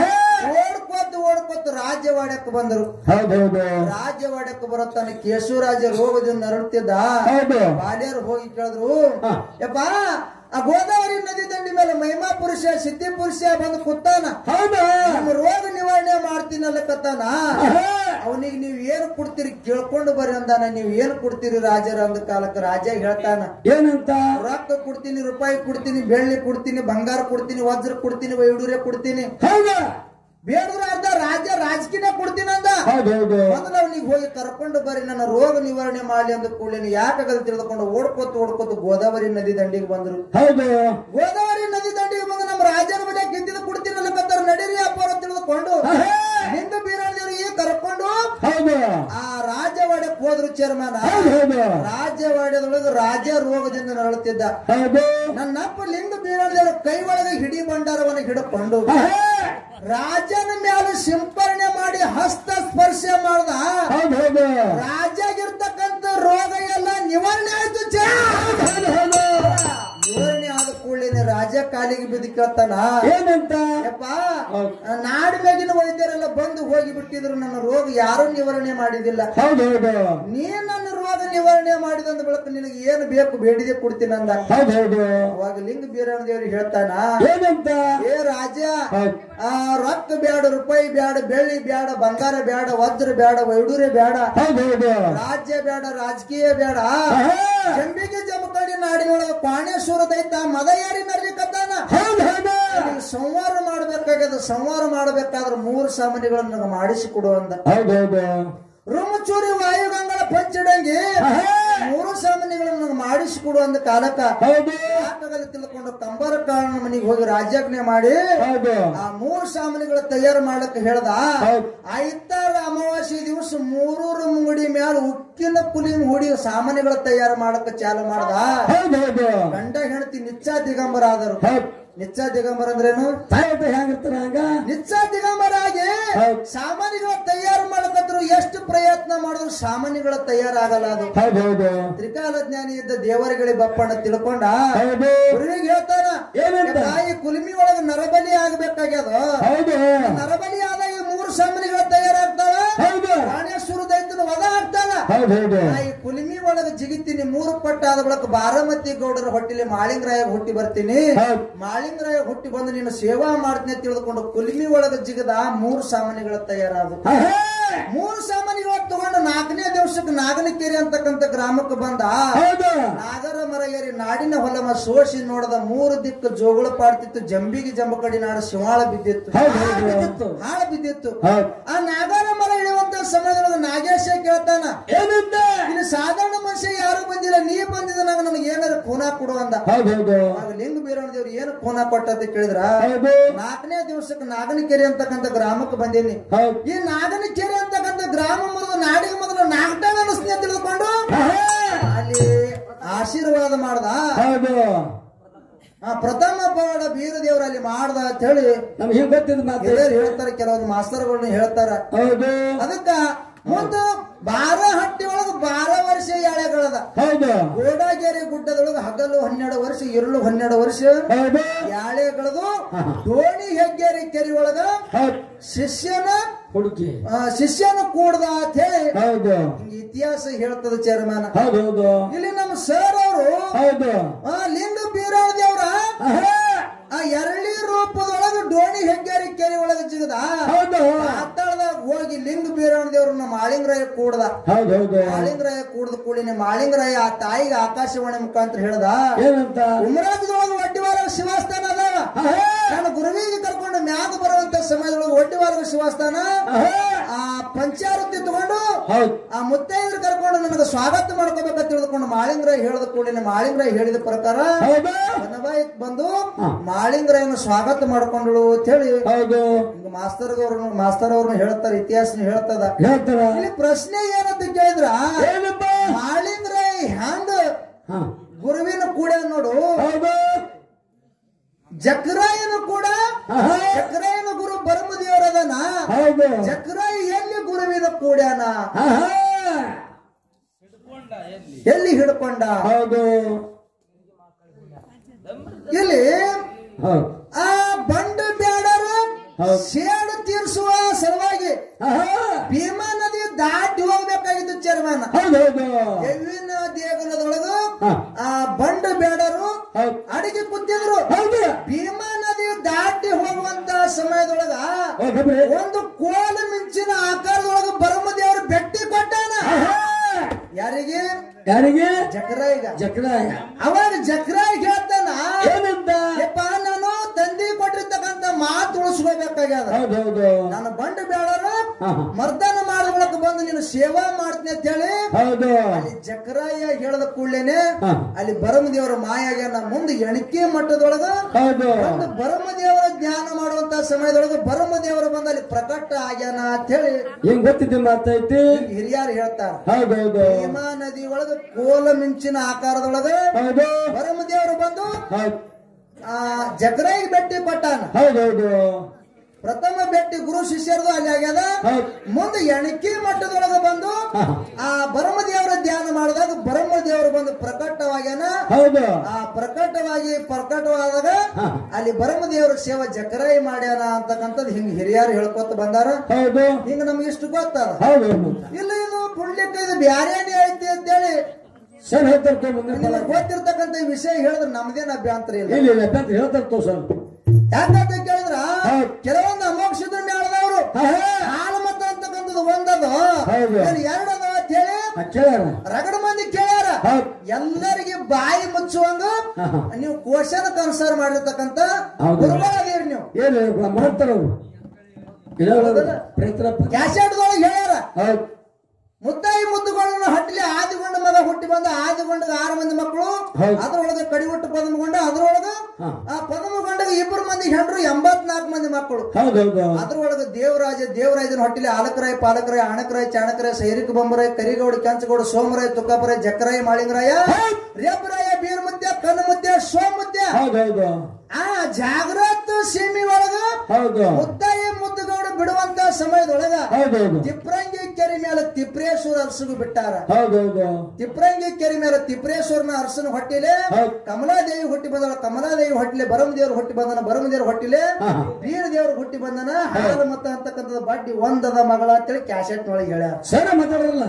ಓಡ್ಕೋತ ಓಡ್ಕೋತ ರಾಜ್ಯವಾಡಕ್ಕೆ ಬಂದರು ಹೌದು ಹೌದು ರಾಜ್ಯವಾಡಕ್ಕೆ ಬರುತ್ತಾನೆ ಕೇಶವರಾಜ ರೋಗದಿಂದ ನರಳುತ್ತಿದ್ದ ಹೌದು ಬಾಲ್ಯರು ಹೋಗಿ ಕೇಳಿದ್ರು ಹಾ. ಯಪ್ಪ ಆ ಗೋದಾವರಿ ನದಿ ದಂಡಿ ಮೇಲೆ ಮಹಿಮಾ ಪುರುಷ ಸಿದ್ಧಿ ಪುರುಷ ಬಂದು ಕೂತಾನ ಹೌದು ನಿಮ್ಮ ರೋಗ ನಿವಾರಣೆ ಮಾಡ್ತೀನಲ್ಲ ಕತ್ತಾನ ಆಹಾ. ಅವನಿಗೆ ನೀವು ಏನು ಕೊಡ್ತೀರಿ ಕೇಳ್ಕೊಂಡು ಬರ್ರಿ ಅಂದಾನ ನೀವು ಏನು ಕೊಡ್ತೀರಿ ರಾಜರ ಅಂದ ಕಾಲಕ್ಕೆ ರಾಜ ಹೇಳ್ತಾನ ಏನಂತ ರೊಕ್ಕ ಕೊಡ್ತೀನಿ ರೂಪಾಯಿ ಕೊಡ್ತೀನಿ ಬೆಳ್ಳಿ ಕೊಡ್ತೀನಿ ಬಂಗಾರ ಕೊಡ್ತೀನಿ ವಜ್ರ ಕೊಡ್ತೀನಿ ವೈಡೂರ್ಯ ಕೊಡ್ತೀನಿ ಹೌದು ಬೇಡದ್ರ ಅರ್ಧ ರಾಜ್ಯ ರಾಜಕೀಯ ಕೊಡ್ತೀನಿ ಅಂದ ಹೌದು ಹೌದು ಮೊದಲು ಅವನಿಗೆ ಹೋಗಿ ಕರ್ಕೊಂಡು ಬರ್ರಿ ನನ್ನ ರೋಗ ನಿವಾರಣೆ ಮಾಡ್ಲಿ ಅಂದ ಕೂಡಲೇ ಯಾಕಾಗಲ್ಲ ತಿಳಿದುಕೊಂಡು ಓಡ್ಕೋತ ಓಡ್ಕೋತ ಗೋದಾವರಿ ನದಿ ದಂಡಿಗೆ ಬಂದ್ರು ಹೌದು ಗೋದಾವರಿ ನದಿ ದಂಡಿಗೆ ಬಂದು ನಮ್ಮ ರಾಜನ ಮನೆ ಗಿದ್ದಿದ ಕೊಡ್ತೀನಲ್ಲ ಕತ್ತಾರ ನಡೀರಿ ಅಪ್ಪಾರ ತಿಳಿದುಕೊಂಡು ಆಹಾ. ನಿಂದ ಬೀರಾಳ್ದೇವ್ರಿಗೆ ಕರ್ಕೊಂಡು ಹೌದು ಆ ರಾಜವಾಡಕ್ಕೆ ಹೋದ್ರು ಚೇರ್ಮನ್ ಹೌದು ಹೌದು ರಾಜವಾಡ್ಯದೊಳಗೆ ರಾಜ ರೋಗದಿಂದ ನರಳುತ್ತಿದ್ದ ಹೌದು ನನ್ನಪ್ಪ ಲಿಂಗ ಬೀರಾಳ್ದೇವ್ರ ಕೈ ಒಳಗೆ ಹಿಡಿ ಭಂಡಾರವನ್ನು ಹಿಡ್ಕೊಂಡು ಆಹಾ. ರಾಜನ ಮೇಲೆ ಸಿಂಪರಣೆ ಮಾಡಿ ಹಸ್ತ ಸ್ಪರ್ಶ ಮಾಡ್ದ ಹೌದು ಹೌದು ರಾಜಾಗಿರ್ತಕ್ಕಂಥ ರೋಗ ಎಲ್ಲ ನಿವಾರಣೆ ಆಯ್ತು ಛೇ! ಹೌದು ಹೌದು ನಿವಾರಣೆ ಆದ ಕೂಡಲೇ ರಾಜ ಕಾಲಿಗೆ ಬಿದ್ದು ಕೇಳ್ತಾನ ಏನಂತ ಯಪ್ಪ ಹೌದು. ನಾಡಿನಾಗಿನ ವೈದ್ಯರೆಲ್ಲ ಬಂದು ಹೋಗಿ ಬಿಟ್ಟಿದ್ರು ನನ್ನ ರೋಗ ಯಾರು ನಿವಾರಣೆ ಮಾಡಿದಿಲ್ಲ ಹೌದು ಹೌದು ನೀ ನನ್ನ ರೋಗ ನಿವಾರಣೆ ಮಾಡಿದಂದ ಬಳಿಕ ನಿನಗೆ ಏನು ಬೇಕು ಬೇಡಿದೆ ಕೊಡ್ತೀನಿ ಅಂದ ಹೌದು ಹೌದು ಅವಾಗ ಲಿಂಗ ಬೀರಣ್ಣ ದೇವ್ರಿಗೆ ಹೇಳ್ತಾನ ಏನಂತ ಏ ರಾಜ ಹೌದು ಆ ರೊಕ್ಕ ಬ್ಯಾಡ ರೂಪಾಯಿ ಬ್ಯಾಡ ಬೆಳ್ಳಿ ಬ್ಯಾಡ ಬಂಗಾರ ಬ್ಯಾಡ ವಜ್ರ ಬ್ಯಾಡ ವೈಡೂರೆ ಬ್ಯಾಡ ಹೌದು ಹೌದು ರಾಜ್ಯ ಬೇಡ ರಾಜಕೀಯ ಬೇಡ ಆಹಾ. ಜಂಬಿಗೆ ಜಮಕಡಿ ನಾಡಿನೊಳಗ ಪಾಣೇಶ್ವರ ದೈತ ಮದ ಯಾರಿ ಮೆರ್ಲಿಕತ್ತಾನ ಹೌದು ಹೌದು ಅವ್ನಿಗೆ ಸಂವಾರ ಮಾಡ್ಬೇಕಾಗ್ಯದ ಸಂವಾರ ಮಾಡ್ಬೇಕಾದ್ರ ಮೂರು ಸಾಮಾನ್ಯಗಳನ್ನ ನನಗೆ ಮಾಡಿಸಿಕೊಡು ಅಂದ ಹೌದು ಹೌದು ರುಮಚೂರಿ ವಾಯುಗಂಗಳ ಪಂಚಡಂಗಿ ಆಹಾ. ಮೂರು ಸಾಮಾನ್ಯಗಳನ್ನ ನನಗೆ ಮಾಡಿಸಿಕೊಡು ಅಂದ ಕಾಲಕ್ಕ ಹೌದು ಯಾಕಾಗಲ್ಲ ತಿಳ್ಕೊಂಡು ಕಂಬರ ಕಾರಣ ಮನೆಗೆ ಹೋಗಿ ರಾಜ್ಯಾಜ್ಞೆ ಮಾಡಿ ಹೌದು ಆ ಮೂರು ಸಾಮಾನ್ಯಗಳ ತಯಾರು ಮಾಡಕ್ ಹೇಳ್ದ ಹೌದು. ಐತಾರ ಅಮಾವಾಸ್ಯ ದಿವಸ ಮೂರೂರು ಮುಂಗುಡಿ ಮ್ಯಾಲ ಉಕ್ಕಿನ ಪುಲಿ ಹುಡಿ ಸಾಮಾನ್ಯಗಳ ತಯಾರು ಮಾಡಕ್ ಚಾಲು ಮಾಡ್ದ ಹೌದು ಹೌದು ಗಂಡ ಹೆಂಡತಿ ನಿಚ್ಚ ದಿಗಂಬರ ಆದರು ಹೌದು ನಿಚ್ಚ ದಿಗಂಬರ ಅಂದ್ರೇನು ಸಾಯ್ತ ಹೆಂಗಿರ್ತಾರ ಹಂಗ ನಿಚ್ಚ ದಿಗಂಬರ ಆಗಿ ಹೌದು. ಸಾಮಾನ್ಯಗಳ ತಯಾರು ಮಾಡಕತ್ರು ಎಷ್ಟು ಪ್ರಯತ್ನ ಮಾಡಿದ್ರು ಸಾಮಾನ್ಯಗಳ ತಯಾರಾಗಲ್ಲ ಅದು ಹೌದು ಹೌದು ತ್ರಿಕಾಲ ಜ್ಞಾನಿ ಇದ್ದ ದೇವರುಗಳಿಗೆ ಬಪ್ಪಣ್ಣ ತಿಳ್ಕೊಂಡ ಹೌದು ಗುರುವಿಗೆ ಹೇಳ್ತಾನ ಏನಂತ? ತಾಯಿ ಕುಲ್ಮಿ ಒಳಗ ನರಬಲಿ ಆಗ್ಬೇಕಾಗ್ಯದ ಹೌದು ನರಬಲಿ ಆದಾಗ ಈ ಮೂರು ಸಾಮಾನ್ಯಗಳ ತಯಾರಾಗ್ತಾವ ಹೌದು ಪ್ರಾಣೇಶ್ವರ ದೈತನ ವದ ಆಗ್ತಾನ ಹೌದು ಹೌದು ಈ ಕುಲಿಮಿ ಒಳಗ ಜಿಗಿತೀನಿ ಮೂರು ಪಟ್ಟ ಆದ ಬಳಿಕ ಬಾರಾಮತಿ ಗೌಡರ ಹೊಟ್ಟಿಲಿ ಮಾಳಿಂಗರಾಯ ಹುಟ್ಟಿ ಬರ್ತೀನಿ ಹೌದು. ಮಾಳಿಂಗರಾಯ ಹುಟ್ಟಿ ಬಂದು ನೀನು ಸೇವಾ ಮಾಡ್ತೀನಿ ಅಂತ ತಿಳಿದುಕೊಂಡು ಕುಲಿಮಿ ಒಳಗ ಜಿಗದ ಮೂರು ಸಾಮಾನ್ಯಗಳ ತಯಾರಾದ ಆಹಾ. ಮೂರು ಸಾಮಾನ್ಯಗಳ ತಗೊಂಡು ನಾಲ್ಕನೇ ದಿವಸಕ್ಕೆ ನಾಗನಕೆರೆ ಅಂತಕ್ಕಂಥ ಗ್ರಾಮಕ್ಕೆ ಬಂದ ಹೌದು ನಾಗರ ಮರ ಏರಿ ನಾಡಿನ ಹೊಲಮ ಸೋಸಿ ನೋಡದ ಮೂರು ದಿಕ್ಕು ಜೋಗುಳ ಪಾಡ್ತಿತ್ತು ಜಂಬಿಗೆ ಜಂಬಕಡಿ ನಾಡು ಶಿವಾಳ ಬಿದ್ದಿತ್ತು ಹೌದು ಹೌದು ಹಾಳ ಬಿದ್ದಿತ್ತು ಹೌದು ಆ ನಾಗರ ಮರ ಇಳಿಯುವಂತ ಸಮಯದೊಳಗೆ ನಾಗೇಶ ಕೇಳ್ತಾನ ಏನಂತ ಇಲ್ಲಿ ಸಾಧಾರಣ ಮನುಷ್ಯ ಯಾರು ಬಂದಿಲ್ಲ ನೀ ಬಂದಿದ್ದ ನಂಗ ನನಗೆ ಏನಾರ ಖೂನ ಕೊಡು ಅಂದ ಹೌದೌದು ಆಗ ಲಿಂಗ ಬೀರಣ ದೇವ್ರು ಏನು ಖೂನ ಕೊಟ್ಟ ಅಂತ ಕೇಳಿದ್ರ ಹೌದು ನಾಲ್ಕನೇ ದಿವಸಕ್ಕೆ ನಾಗನಕೆರೆ ಅಂತಕ್ಕಂಥ ಗ್ರಾಮಕ್ಕೆ ಬಂದೀನಿ ಹೌದು ಈ ನಾಗನಕೆರೆ ಅಂತಕ್ಕಂಥ ಗ್ರಾಮ ಮೊದಲು ನಾಡಿಗೆ ಮೊದಲು ನಾಗಟಾಣ ಅನಿಸ್ತೀನಿ ಅಂತ ತಿಳ್ಕೊಂಡು ಅಲ್ಲಿ ಆಶೀರ್ವಾದ ಮಾಡ್ದ ಹೌದು ಆ ಪ್ರಥಮ ಪವಾಡ ಬೀರ ದೇವ್ರ ಅಲ್ಲಿ ಮಾಡ್ದ ಅಂತ ಹೇಳಿ ನಮ್ಗೆ ಹಿಂಗ್ ಗೊತ್ತಿದ್ ಮಾತು ಹಿರಿಯರು ಹೇಳ್ತಾರೆ ಕೆಲವೊಂದು ಮಾಸ್ತರ್ಗಳನ್ನ ಹೇಳ್ತಾರ ಹೌದು ಅದಕ್ಕ ಮುಂದೆ ಬಾರ ಹಟ್ಟಿ ಒಳಗ ಬಾರ ವರ್ಷ ಎಳೆಗಳದ ಹೌದು ಗೋಡಾಗೇರಿ ಗುಡ್ಡದೊಳಗ ಹಗಲು ಹನ್ನೆರಡು ವರ್ಷ ಇರುಳು ಹನ್ನೆರಡು ವರ್ಷ ಹೌದು ಯಾಳೆಗಳದು ದೋಣಿ ಹೆಗ್ಗೇರಿ ಕೆರಿ ಒಳಗ ಹೌದು ಶಿಷ್ಯನ ಹುಡುಕಿ ಆ, ಶಿಷ್ಯನ ಕೂಡ್ದ ಅಂತ ಹೇಳಿ ಹೌದು ಹಿಂಗ್ ಇತಿಹಾಸ ಹೇಳ್ತದ ಚೇರ್ಮನ್ ಹೌದು ಹೌದು ಇಲ್ಲಿ ನಮ್ಮ ಸರ್ ಅವರು ಹೌದು ಲಿಂಗ ಬೀರಾಳ ದೇವ್ರ ಆಹಾ. ಆ ಎರಳಿ ರೂಪದೊಳಗ ಡೋಣಿ ಹೆಗ್ಗೇರಿ ಕೆರೆ ಒಳಗ ಜಿಗದ ಹೌದು ಮಾತಾಡ್ದಾಗ ಹೋಗಿ ಲಿಂಗ ಬೀರಾಣ ದೇವ್ರನ್ನ ಮಾಳಿಂಗರಾಯ ಕೂಡ್ದ ಹೌದು ಹೌದು ಮಾಳಿಂಗರಾಯ ಕೂಡ್ದ ಕೂಡಿನ ಮಾಳಿಂಗರಾಯ ಆ ತಾಯಿಗೆ ಆಕಾಶವಾಣಿ ಮುಖಾಂತರ ಹೇಳ್ದ ಏನಂತ ಉಮರಾಜದೊಳಗ ಒಡ್ಡಿವಾರ ಶಿವಸ್ಥಾನ ಅದಾವ ಆಹಾ. ನಾನು ಗುರುವಿಗೆ ಕರ್ಕೊಂಡು ಮ್ಯಾಗ ಬರುವಂತ ಸಮಯದೊಳಗೆ ಒಡ್ಡಿವಾರ ಶಿವಸ್ಥಾನ ಆಹಾ. ಆ ಪಂಚಾರತಿ ತಗೊಂಡು ಹೌದು ಆ ಮುತ್ತೈದರು ಕರ್ಕೊಂಡು ನನಗೆ ಸ್ವಾಗತ ಮಾಡ್ಕೋಬೇಕಂತ ತಿಳಿದುಕೊಂಡು ಮಾಳಿಂಗರಾಯ ಹೇಳಿದ ಕೂಡಲೇ ಮಾಳಿಂಗರಾಯ ಹೇಳಿದ ಪ್ರಕಾರ ಹೌದು ಬನಬಾಯಿಕ್ ಬಂದು ಹಾ. ಮಾಳಿಂಗರಾಯನ ಸ್ವಾಗತ ಮಾಡ್ಕೊಂಡಳು ಅಂತ ಹೇಳಿ ಹೌದು ಹಿಂಗ ಮಾಸ್ತರ್ ಅವ್ರನ್ನು ಮಾಸ್ತರ್ ಅವ್ರನ್ನ ಹೇಳ್ತಾರೆ ಇತಿಹಾಸ ಹೇಳ್ತದ ಹೇಳ್ತಾರ ಇಲ್ಲಿ ಪ್ರಶ್ನೆ ಏನಂತ ಕೇಳಿದ್ರ ಏನಪ್ಪ ಮಾಳಿಂಗರಾಯ ಹ್ಯಾಂಗ ಹಾ. ಗುರುವಿನ ಕೂಡ ನೋಡು ಹೌದು ಜಕ್ರಾಯನು ಕೂಡ ಆಹಾ. ಜಕ್ರಾಯನ ಗುರು ಬರಮದೇವರದನ ಹೌದು ಜಕ್ರಾಯ ಎಲ್ಲಿ ಗುರುವಿನ ಕೂಡ್ಯಾನ ಆಹಾ. ಎಲ್ಲಿ ಹಿಡ್ಕೊಂಡ ಹೌದು ಇಲ್ಲಿ ಹೌದು ಆ ಬಂಡ ಬ್ಯಾಡರು ಹೌದು. ಸೇಡು ತೀರಿಸುವ ಸಲುವಾಗಿ ಆಹಾ. ಭೀಮಾ ನದಿ ದಾಟಿ ಹೋಗ್ಬೇಕಾಗಿತ್ತು ಚರ್ಮನ ಹೌದು ಹೌದು ಯವ್ವಿನ ದೇಗುಲದೊಳಗ ಹಾ. ಆ ಬಂಡ ಬೇಡರು ಹೌದು ಅಡಿಗೆ ಕೂತಿದ್ರು ಹೌದು ಭೀಮಾ ನದಿ ದಾಟಿ ಹೋಗುವಂತ ಸಮಯದೊಳಗ ಹೌದು ಬಿಡಿ. ಒಂದು ಕೋಲ ಮಿಂಚಿನ ಆಕಾರದೊಳಗ ಬರಮದೇವರು ಭೇಟಿ ಕೊಟ್ಟಾನ ಆಹಾ. ಯಾರಿಗೆ ಯಾರಿಗೆ ಜಕ್ರಾಯಿಗ ಜಕ್ರಾಯ ಅವಾಗ ಜಕ್ರಾಯಿಗೆ ಹೇಳ್ತಾನ ಏನಂತ ಯಪ್ಪ ನಾನು ತಂದಿ ಕೊಟ್ಟಿರ್ತಕ್ಕಂತ ಮಾತು ಉಳಿಸ್ಕೋಬೇಕಾಗ್ಯದ ಹೌದು ಹೌದು ನಾನು ಬಂಡ ಬೇಡರು ಹಾ, ಹಾ. ಮರ್ದನ ಮಾಡ್ಕೊಳಕ್ ಬಂದು ನೀನು ಸೇವಾ ಮಾಡ್ತೀನಿ ಅಂತ ಹೇಳಿ ಹೌದು ಅಲ್ಲಿ ಜಕ್ರಾಯ ಹೇಳದ ಕೂಡ್ಲೇನೆ ಹಾ. ಅಲ್ಲಿ ಬರಮದೇವರ ಮಾಯಾಗ್ಯಾನ ಮುಂದೆ ಎಣಿಕೆ ಮಟ್ಟದೊಳಗ ಹೌದು ಒಂದು ಬರಮದೇವರ ಧ್ಯಾನ ಮಾಡುವಂತ ಸಮಯದೊಳಗ ಬರಮದೇವರ ಬಂದು ಅಲ್ಲಿ ಪ್ರಕಟ ಆಗ್ಯಾನ ಅಂತ ಹೇಳಿ ಹಿಂಗ್ ಗೊತ್ತಿದ್ದ ಮಾತೈತಿ ಹಿರಿಯರು ಹೇಳ್ತಾರ ಹೌದು ಹೌದು ಭೀಮಾ ನದಿ ಒಳಗ ಕೋಲ ಮಿಂಚಿನ ಆಕಾರದೊಳಗ ಹೌದು ಬರಮದೇವರು ಬಂದು ಹೌದು ಆ ಜಕ್ರಾಯಿಗೆ ಭೇಟಿ ಕೊಟ್ಟಾನ ಹೌದು ಹೌದು ಪ್ರಥಮ ಭೇಟಿ ಗುರು ಶಿಷ್ಯರದು ಅಲ್ಲಿ ಆಗ್ಯದ ಹೌದು ಮುಂದೆ ಎಣಿಕೆ ಮಟ್ಟದೊಳಗ ಬಂದು ಹಾ. ಆ ಬರಮದೇವರ ಧ್ಯಾನ ಮಾಡಿದಾಗ ಬರಮದೇವರು ಬಂದು ಪ್ರಕಟವಾಗ್ಯಾನ ಹೌದು ಆ ಪ್ರಕಟವಾಗಿ ಪ್ರಕಟವಾದಾಗ ಹಾ. ಅಲ್ಲಿ ಬರಮದೇವರ ಸೇವೆ ಜಕರಾಯಿ ಮಾಡ್ಯಾನ ಅಂತಕ್ಕಂಥದ್ದು ಹಿಂಗ ಹಿರಿಯರು ಹೇಳ್ಕೊತ ಬಂದಾರ ಹೌದು ಹಿಂಗ ನಮ್ಗೆ ಇಷ್ಟು ಗೊತ್ತದ ಹೌದು ಹೌದು ಇಲ್ಲ ಇದು ಪುಣ್ಯಕ್ಕ ಇದು ಬ್ಯಾರೇನೇ ಐತಿ ಅಂತೇಳಿ ಸರ್ ಹೇಳ್ತಾರ ಮುಂದೆ ನಿಮಗೆ ಗೊತ್ತಿರ್ತಕ್ಕಂಥ ಈ ವಿಷಯ ಹೇಳಿದ್ರೆ ನಮ್ದೇನ್ ಅಭ್ಯಂತರ ಇಲ್ಲ ಇಲ್ಲ ಇಲ್ಲ ಅಂತ ಹೇಳ್ತಾರ ಸರ್ ಯಾಕಂತ ಕೇಳಿದ್ರ ಹೌದು. ಕೆಲವೊಂದು ಅಮೋಕ್ಷದ ಮೇಳದವರು ಆಹಾ. ಹಾಲು ಮತ ಅಂತಕ್ಕಂಥದ್ದು ಒಂದದ ಹೌದು. ಏನ್ ಎರಡದ ಅಂತ ಹೇಳಿ ಆ, ಕೇಳ್ಯಾರ ರಗಡ ಮಂದಿ ಕೇಳ್ಯಾರ ಹೌದು ಎಲ್ಲರಿಗೆ ಬಾಯಿ ಮುಚ್ಚುವಂಗ ಆಹಾ. ನೀವು ಕ್ವಶನ್ ಕನ್ಸರ್ ಮಾಡಿರ್ತಕ್ಕಂಥ ಹೌದು. ಗುರುಗಳಾದೀರಿ ನೀವು ಏನು ಮಾಡ್ತಾರ ಅವ್ರು ಇಲ್ಲ ಪ್ರಯತ್ನ ಕ್ಯಾಸೆಟ್ದೊಳಗೆ ಹೇಳ್ಯಾರ ಹೌದು ಮುದ್ದಾಯಿ ಮುದ್ದುಗಳನ್ನು ಹಟ್ಟಲಿ ಆದಿಗೊಂಡ ಮಗ ಹುಟ್ಟಿ ಬಂದ ಆದಿಗೊಂಡ ಆರು ಮಂದಿ ಮಕ್ಕಳು ಹೌದು. ಅದ್ರೊಳಗೆ ಕಡಿ ಹುಟ್ಟು ಪದಮಗೊಂಡ ಅದ್ರೊಳಗ ಹಾ. ಆ ಪದಮಗೊಂಡಗ ಇಬ್ಬರು ಮಂದಿ ಹೆಂಡ್ರು ಎಂಬತ್ನಾಲ್ಕು ಮಂದಿ ಮಕ್ಕಳು ಹೌದು ಹೌದು ಅದ್ರೊಳಗ ದೇವರಾಜ ದೇವರಾಜನ ಹೊಟ್ಟಿಲಿ ಆಲಕರಾಯ ಪಾಲಕರಾಯ ಅಣಕರಾಯ ಚಾಣಕರಾಯ ಸೈರಿಕ ಬೊಂಬರಾಯ ಕರಿಗೌಡ ಕೆಂಚಗೌಡ ಸೋಮರಾಯ ತುಕ್ಕಪರಾಯ ಜಕ್ಕರಾಯ ಮಾಳಿಂಗರಾಯ ರೇಪರಾಯ ಬೀರ್ಮುದ್ಯ ಕಣ್ಣಮುದ್ಯ ಸೋಮುದ್ಯ ಹೌದು ಹೌದು ಆ ಜಾಗ್ರತ್ ಸೀಮಿ ಒಳಗ ಹೌದು ಮುದ್ದಾಯಿ ಮುದ್ದುಗೌಡ ಬಿಡುವಂತ ಸಮಯದೊಳಗ ಹೌದು ಹೌದು ತಿಪ್ರಂಗಿ ಕೆರೆ ಮೇಲೆ ತಿಪ್ರೇಶ್ವರ ಅರಸಗು ಬಿಟ್ಟಾರ ಹೌದು ಹೌದು ತಿಪ್ರಂಗಿ ಕೆರೆ ಮೇಲೆ ತಿಪ್ರೇಶ್ವರನ ಅರಸನ ಹೊಟ್ಟಿಲೆ ಹೌದು. ಕಮಲಾದೇವಿ ಹುಟ್ಟಿ ಬಂದಳ ಕಮಲಾದೇವಿ ಹೊಟ್ಟಿಲೆ ಬರಮದೇವ್ರ ಹುಟ್ಟಿ ಬಂದನ ಬರಮದೇವ್ರ ಹೊಟ್ಟಿಲೆ ಹಾ, ಹಾ. ಬೀರ ದೇವ್ರ ಹುಟ್ಟಿ ಬಂದನ ಹಾಲು ಮತ್ತ ಅಂತಕ್ಕಂಥದ್ದು ಬಡ್ಡಿ ಒಂದದ ಮಗಳ ಅಂತೇಳಿ ಕ್ಯಾಸೆಟ್ ಒಳಗೆ ಹೇಳ್ಯಾರ ಸರ ಮಾತಾಡಲ್ಲ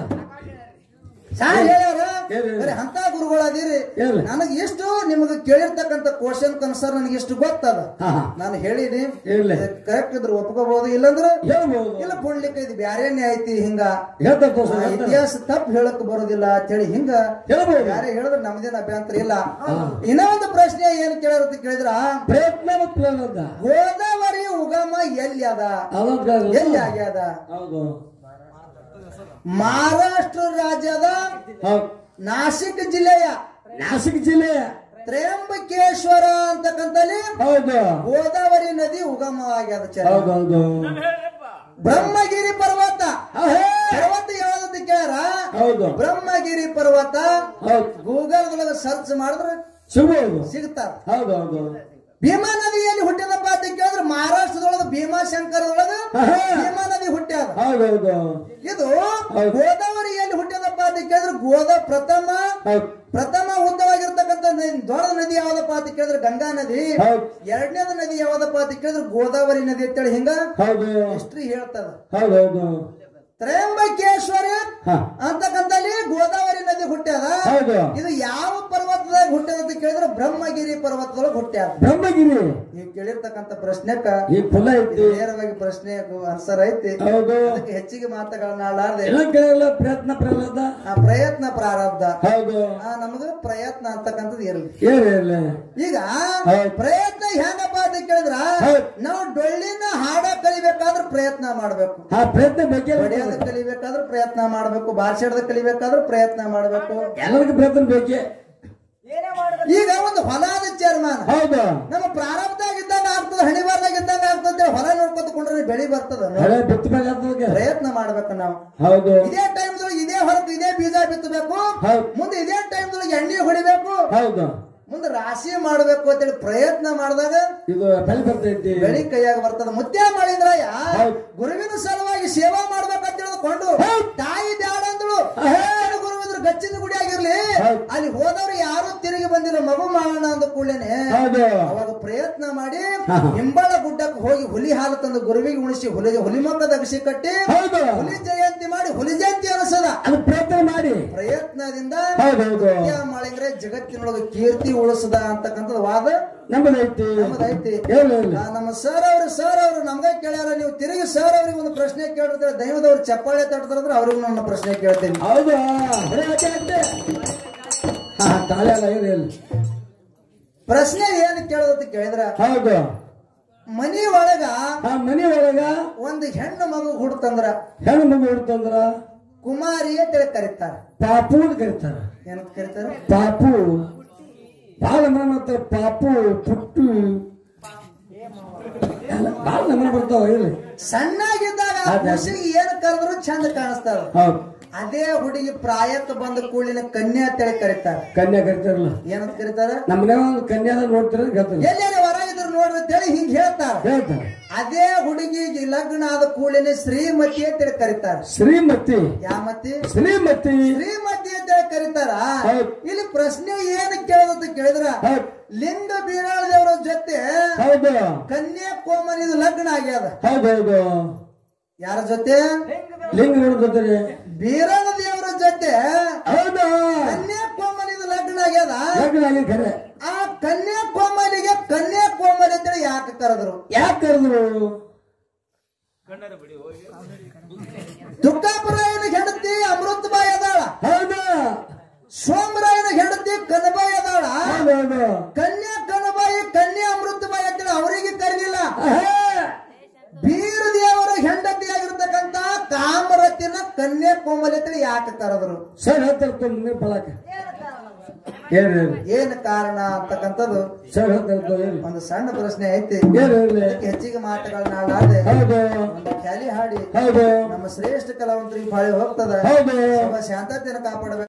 ಸಾರ್ ಹೇಳ್ಯಾರ ಹೇಳಿ, ಹೇಳಿ. ಬರೀ ಅಂತ ಗುರುಗಳಾದಿರಿ ಹೇಳಿ. ನನಗೆ ಇಷ್ಟು ನಿಮಗೆ ಕೇಳಿರ್ತಕ್ಕಂಥ ಕ್ವಶನ್ ಕನ್ಸರ್ ನನಗೆ ಇಷ್ಟು ಗೊತ್ತದ ಹಾ ಹಾ ನಾನು ಹೇಳಿನಿ ಹೇಳಿ. ಕರೆಕ್ಟ್ ಇದ್ರೆ ಒಪ್ಕೋಬಹುದು ಇಲ್ಲಂದ್ರ ಹೇಳ್ಬೋದು ಇಲ್ಲ ಪುಣ್ಲಿಕ್ಕೆ ಇದು ಬ್ಯಾರೇನೆ ಐತಿ ಹಿಂಗ ಹೇಳ್ತಾರ ಆ, ತೋರ್ಸ ಇತಿಹಾಸ ತಪ್ಪು ಹೇಳಕ್ ಬರೋದಿಲ್ಲ ಅಂತೇಳಿ ಹಿಂಗ ಹೇಳ್ಬೋದು ಯಾರೇ ಹೇಳಿದ್ರೆ ನಮ್ದೇನ ಅಭ್ಯಂತರ ಇಲ್ಲ ಇನ್ನೂ ಒಂದು ಪ್ರಶ್ನೆ ಏನ್ ಕೇಳಾರ ಅಂತ ಕೇಳಿದ್ರ ಪ್ರಯತ್ನ ಮತ್ತು ಪ್ಲಾನ್ ಅಂತ ಗೋದಾವರಿ ಉಗಮ ಎಲ್ಲಿ ಅದ ಅವಾಗ ಎಲ್ಲಿ ಆಗ್ಯದ ಹೌದು ಮಹಾರಾಷ್ಟ್ರ ರಾಜ್ಯದ ಹೌದು ನಾಸಿಕ್ ಜಿಲ್ಲೆಯ ನಾಸಿಕ್ ಜಿಲ್ಲೆ ತ್ರ್ಯಂಬಕೇಶ್ವರ ಅಂತಕ್ಕಂಥಲ್ಲಿ ಹೌದು ಗೋದಾವರಿ ನದಿ ಉಗಮವಾಗ್ಯದ ಚರ ಹೌದು ಹೌದು ಬ್ರಹ್ಮಗಿರಿ ಪರ್ವತ ಆಹೇ! ಪರ್ವತ ಯಾವ್ದಂತ ಕೇಳ್ಯಾರ ಹೌದು ಬ್ರಹ್ಮಗಿರಿ ಪರ್ವತ ಹೌದು ಗೂಗಲ್ ಒಳಗ ಸರ್ಚ್ ಮಾಡಿದ್ರೆ ಸಿಗ್ಬೋದು ಸಿಗ್ತಾರ ಹೌದು ಹೌದು ಭೀಮಾ ನದಿಯಲ್ಲಿ ಹುಟ್ಟಿದಪ್ಪ ಅಂತ ಕೇಳಿದ್ರೆ ಮಹಾರಾಷ್ಟ್ರದೊಳಗ ಭೀಮಾಶಂಕರದೊಳಗ ಆಹಾ! ಭೀಮಾ ನದಿ ಹುಟ್ಟ್ಯಾದ ಹೌದು ಹೌದು ಇದು ಹೌದು. ಗೋದಾವರಿಯಲ್ಲಿ ಹುಟ್ಟಿದಪ್ಪ ಅಂತ ಕೇಳಿದ್ರೆ ಗೋದಾ ಪ್ರಥಮ ಹೌದು ಪ್ರಥಮ ಉದ್ದವಾಗಿರ್ತಕ್ಕಂಥ ನದಿ- ದೊಡ್ಡ ನದಿ ಯಾವ್ದಪ್ಪ ಅಂತ ಕೇಳಿದ್ರೆ ಗಂಗಾ ನದಿ ಹೌದು ಎರಡನೇದ ನದಿ ಯಾವ್ದಪ್ಪ ಅಂತ ಕೇಳಿದ್ರೆ ಗೋದಾವರಿ ನದಿ ಅಂತೇಳಿ ಹಿಂಗ ಹೌದು ಹಿಸ್ಟ್ರಿ ಹೇಳ್ತದ ಹೌದು ಹೌದು ತ್ರಯಂಬಕೇಶ್ವರಿ ಹಾ ಅಂತಕ್ಕಂಥಲ್ಲಿ ಗೋದಾವರಿ ನದಿ ಹುಟ್ಟ್ಯಾದ ಹೌದು ಇದು ಯಾವ ಪರ್ವತದಾಗ ಹುಟ್ಟ್ಯದ ಅಂತ ಕೇಳಿದ್ರೆ ಬ್ರಹ್ಮಗಿರಿ ಪರ್ವತದೊಳಗೆ ಹುಟ್ಟ್ಯಾದ ಬ್ರಹ್ಮಗಿರಿ ನೀವು ಕೇಳಿರ್ತಕ್ಕಂಥ ಪ್ರಶ್ನೆಕ ಈ ಫುಲ್ ಐತಿ ನೇರವಾಗಿ ಪ್ರಶ್ನೆ ಆನ್ಸರ್ ಐತಿ ಹೌದು ಅದಕ್ಕೆ ಹೆಚ್ಚಿಗೆ ಮಾತುಗಳನ್ನ ಆಡಾರ್ದೆ ಎಲ್ಲ ಕೇಳಲ್ಲ ಪ್ರಯತ್ನ ಪ್ರಹ್ಲಾದ ಆ ಪ್ರಯತ್ನ ಪ್ರಾರಬ್ಧ ಹೌದು ಆ ನಮಗ ಪ್ರಯತ್ನ ಅಂತಕ್ಕಂಥದ್ದು ಇರಲಿ ಏನಿಲ್ಲ ಈಗ ಹೌದು. ಪ್ರಯತ್ನ ಹೆಂಗಪ್ಪ ಅಂತ ಕೇಳಿದ್ರ ಹೌದು. ನಾವು ಡೊಳ್ಳಿನ ಹಾಡ ಕಲಿಬೇಕಾದ್ರೆ ಪ್ರಯತ್ನ ಮಾಡ್ಬೇಕು ಆ ಪ್ರಯತ್ನ ಬಗ್ಗೆ ಹೊಡೆಯೋದ ಕಲಿಬೇಕಾದ್ರೆ ಪ್ರಯತ್ನ ಮಾಡ್ಬೇಕು ಬಾರ್ಸಾಡದ ಕಲಿಬೇಕಾದ್ರೆ ಪ್ರಯತ್ನ ಮಾಡ್ಬೇಕು ಎಲ್ಲರಿಗೂ ಪ್ರಯತ್ನ ಬೇಕೇ ಈಗ ಒಂದು ಹೊಲದ ಚೇರ್ಮಾನ್ ಹೌದು ನಮ್ಮ ಪ್ರಾರಂಭದಾಗಿದ್ದಾಗ ಆಗ್ತದ ಹಣಿಬಾರ್ದಾಗಿದ್ದಾಗ ಆಗ್ತದೆ ಹೊಲ ನೋಡ್ಕೊತಕೊಂಡ್ರೆ ಬೆಳಿ ಬರ್ತದ ಹಳೆ ಬಿತ್ತಬೇಕಾಗ್ತದೆ ಪ್ರಯತ್ನ ಮಾಡ್ಬೇಕು ನಾವು ಹೌದು ಇದೇ ಟೈಮ್ ಇದೇ ಹೊಲಕ್ಕೆ ಇದೇ ಬೀಜ ಬಿತ್ತಬೇಕು ಹೌದು. ಮುಂದೆ ಇದೇ ಟೈಮ್ ಎಣ್ಣೆ ಹೊಡಿಬೇಕು ಹೌದು ಮುಂದೆ ರಾಶಿ ಮಾಡ್ಬೇಕು ಅಂತೇಳಿ ಪ್ರಯತ್ನ ಮಾಡಿದಾಗ ಇದು ಬೆಲೆ ಬರ್ತೈತಿ ಬೆಳಿ ಕೈಯಾಗ ಬರ್ತದ ಮುತ್ಯ ಮಾಡಿದ್ರಯ್ಯ ಹೌದು. ಗುರುವಿನ ಸಲುವಾಗಿ ಸೇವಾ ಮಾಡ್ಬೇಕಂತ ತಿಳಿದುಕೊಂಡು ಹೌದು. ತಾಯಿ ಬ್ಯಾಡ ಅಂದಳು ಆಹೇ. ಗುರುವಿದ್ರ ಗಚ್ಚಿನ ಗುಡಿ ಆಗಿರ್ಲಿ ಹೌದು. ಅಲ್ಲಿ ಹೋದವ್ರು ಯಾರು ತಿರುಗಿ ಬಂದಿಲ್ಲ ಮಗು ಮಾಡೋಣ ಅಂದ ಕೂಡಲೇನೆ ಹೌದು ಅವಾಗ ಪ್ರಯತ್ನ ಮಾಡಿ ಹಾ. ಹಿಂಬಳ ಗುಡ್ಡಕ್ಕೆ ಹೋಗಿ ಹುಲಿ ಹಾಲು ತಂದು ಗುರುವಿಗೆ ಉಣಿಸಿ ಹುಲಿ ಹುಲಿ ಮಕ್ಕದ ಅಗಸಿ ಕಟ್ಟಿ ಹೌದು ಹುಲಿ ಜಯಂತಿ ಮಾಡಿ ಹುಲಿ ಜಯಂತಿ ಅನಿಸದ ಅದು ಪ್ರಯತ್ನ ಮಾಡಿ ಪ್ರಯತ್ನದಿಂದ ಹೌದು ಹೌದು ಸತ್ಯ ಮಾಡಿದ್ರೆ ಜಗತ್ತಿನೊಳಗೆ ಕೀರ್ತಿ ಉಳಿಸದ ಅಂತಕ್ಕಂಥದ್ದು ವಾದ ನಮ್ಮದೈತಿ ನಮ್ಮದೈತಿ ಏನು ಇಲ್ಲ ಆ, ನಮ್ಮ ಸರ್ ಅವರು ಸರ್ ಅವರು ನಮ್ಗೆ ಕೇಳ್ಯಾರ ನೀವು ತಿರುಗಿ ಸರ್ ಅವ್ರಿಗೆ ಒಂದು ಪ್ರಶ್ನೆ ಕೇಳಿದ್ರೆ ದೈವದವ್ರು ಚಪ್ಪಾಳೆ ತಟ್ಟಿದ್ರೆ ಅವ್ರಿಗೂ ನನ್ನ ಪ್ರಶ್ನೆ ಕೇಳ್ತೀನಿ ಹೌದು ಬರೀ ಅದೇ ಅದೇ ಹಾ ತಾಳೆ ಅಲ್ಲ ಏನು ಇಲ್ಲ ಪ್ರಶ್ನೆ ಏನ್ ಕೇಳೋದಂತ ಕೇಳಿದ್ರ ಹೌದು ಮನಿ ಒಳಗ ಆ ಮನಿ ಒಳಗ ಒಂದು ಹೆಣ್ಣು ಮಗು ಹುಡ್ತಂದ್ರ ಹೆಣ್ಣು ಮಗು ಹಿಡ್ತಂದ್ರ ಕುಮಾರಿ ಅಂತೇಳಿ ಕರೀತಾರ ಪಾಪು ಅಂತ ಕರೀತಾರ ಏನಂತ ಕರೀತಾರ ಪಾಪು ಬಾಳ ನಮನ ಮಾಡ್ತಾರ ಪಾಪು ಪುಟ್ಟು ಎಲ್ಲ ಬಾಳ ನಮನ ಬರ್ತಾವ ಇಲ್ಲಿ ಸಣ್ಣಾಗಿದ್ದಾಗ ಆ ಅದೇ. ಖುಷಿಗೆ ಏನ್ ಕರೆದ್ರು ಚಂದ ಕಾಣಿಸ್ತಾರ ಹೌದು ಅದೇ ಹುಡುಗಿ ಪ್ರಾಯಕ್ಕೆ ಬಂದ ಕೂಡಲಿನ ಕನ್ಯಾ ಅಂತೇಳಿ ಕರೀತಾರ ಕನ್ಯಾ ಕರಿತಾರಲ್ಲ ಏನಂತ ಕರೀತಾರ ನಮ್ಮ ಮನ್ಯಾಗ ಒಂದು ಕನ್ಯಾದ ನೋಡ್ತಾರ ಹೇಳ್ತಾರೆ ಎಲ್ಲೇನ ಹೊರಗಿದ್ರು ನೋಡ್ರಿ ಅಂತೇಳಿ ಹಿಂಗ್ ಹೇಳ್ತಾರ ಹೇಳ್ತಾರೆ ಅದೇ ಹುಡುಗಿಗೆ ಲಗ್ನ ಆದ ಕೂಡಲೇ ಶ್ರೀಮತಿ ಅಂತೇಳಿ ಕರೀತಾರ ಶ್ರೀಮತಿ ಯಾಮತಿ ಶ್ರೀಮತಿ ಶ್ರೀಮತಿ ಅಂತೇಳಿ ಕರೀತಾರ ಹೌದು. ಇಲ್ಲಿ ಪ್ರಶ್ನೆ ಏನು ಕೇಳೋದಂತ ಕೇಳಿದ್ರ ಹೌದು ಲಿಂಗ ಬೀರಾಳ ದೇವರ ಜೊತೆ ಹೌದು ಕನ್ಯಾಕುಮಾರಿದು ಲಗ್ನ ಆಗ್ಯದ ಹೌದು ಹೌದು ಯಾರ ಜೊತೆ ಲಿಂಗ ನೋಡ್ಕೊತಾರೆ ಬೀರಾಳ ದೇವರ ಜೊತೆ ಹೌದು ಕನ್ಯಾಕುಮಾರಿದು ಲಗ್ನ ಆಗ್ಯದ ಲಗ್ನ ಆಗಿ ಖರೆ ಆ ಕನ್ಯಾಕುಮಾರಿಗೆ ಕನ್ಯಾಕುಮಾರಿ ಅಂತೇಳಿ ಯಾಕೆ ಕರೆದ್ರು ಯಾಕೆ ಕರೆದ್ರು ದುಃಖಾಪುರಾಯನ ಹೆಂಡತಿ ಅಮೃತಬಾಯಿ ಅದಾಳ ಹೌದು ಸೋಮರಾಯನ ಹೆಂಡತಿ ಕನಬಾಯಿ ಅದಾಳ ಹೌದು ಹೌದು ಕನ್ಯಾ ಕನಬಾಯಿ ಕನ್ಯಾ ಅಮೃತಬಾಯಿ ಅಂತೇಳಿ ಅವರಿಗೆ ಕರೀಲಿಲ್ಲ ಆಹೇ. ಬೀರ ದೇವರ ಹೆಂಡತಿ ಆಗಿರ್ತಕ್ಕಂತ ಕಾಮರತಿನ ಕನ್ಯಾ ಕೋಮಲಿ ಅಂತೇಳಿ ಯಾಕೆ ಕರೆದ್ರು ಸರ್ ಹೇಳ್ತಾರೆ ತುಂಬ ಫಲಕ ಏನು ಹೇಳಿ ಏನ್ ಕಾರಣ ಅಂತಕ್ಕಂಥದ್ದು ಸರ್ ಹೇಳ್ತಾರೆ ಏನು ಒಂದು ಸಣ್ಣ ಪ್ರಶ್ನೆ ಐತಿ ಏನು ಹೇಳಿ ಅದಕ್ಕೆ ಹೆಚ್ಚಿಗೆ ಮಾತುಗಳನ್ನ ಆಡಾದೆ ಹೌದು ಒಂದು ಖ್ಯಾಲಿ ಹಾಡಿ ಹೌದು ನಮ್ಮ ಶ್ರೇಷ್ಠ ಕಲಾವಂತರಿಗೆ ಬಾಳಿ ಹೋಗ್ತದ ಹೌದು ಸ್ವಲ್ಪ ಶಾಂತತೆಯನ್ನು ಕಾಪಾಡಬೇಕು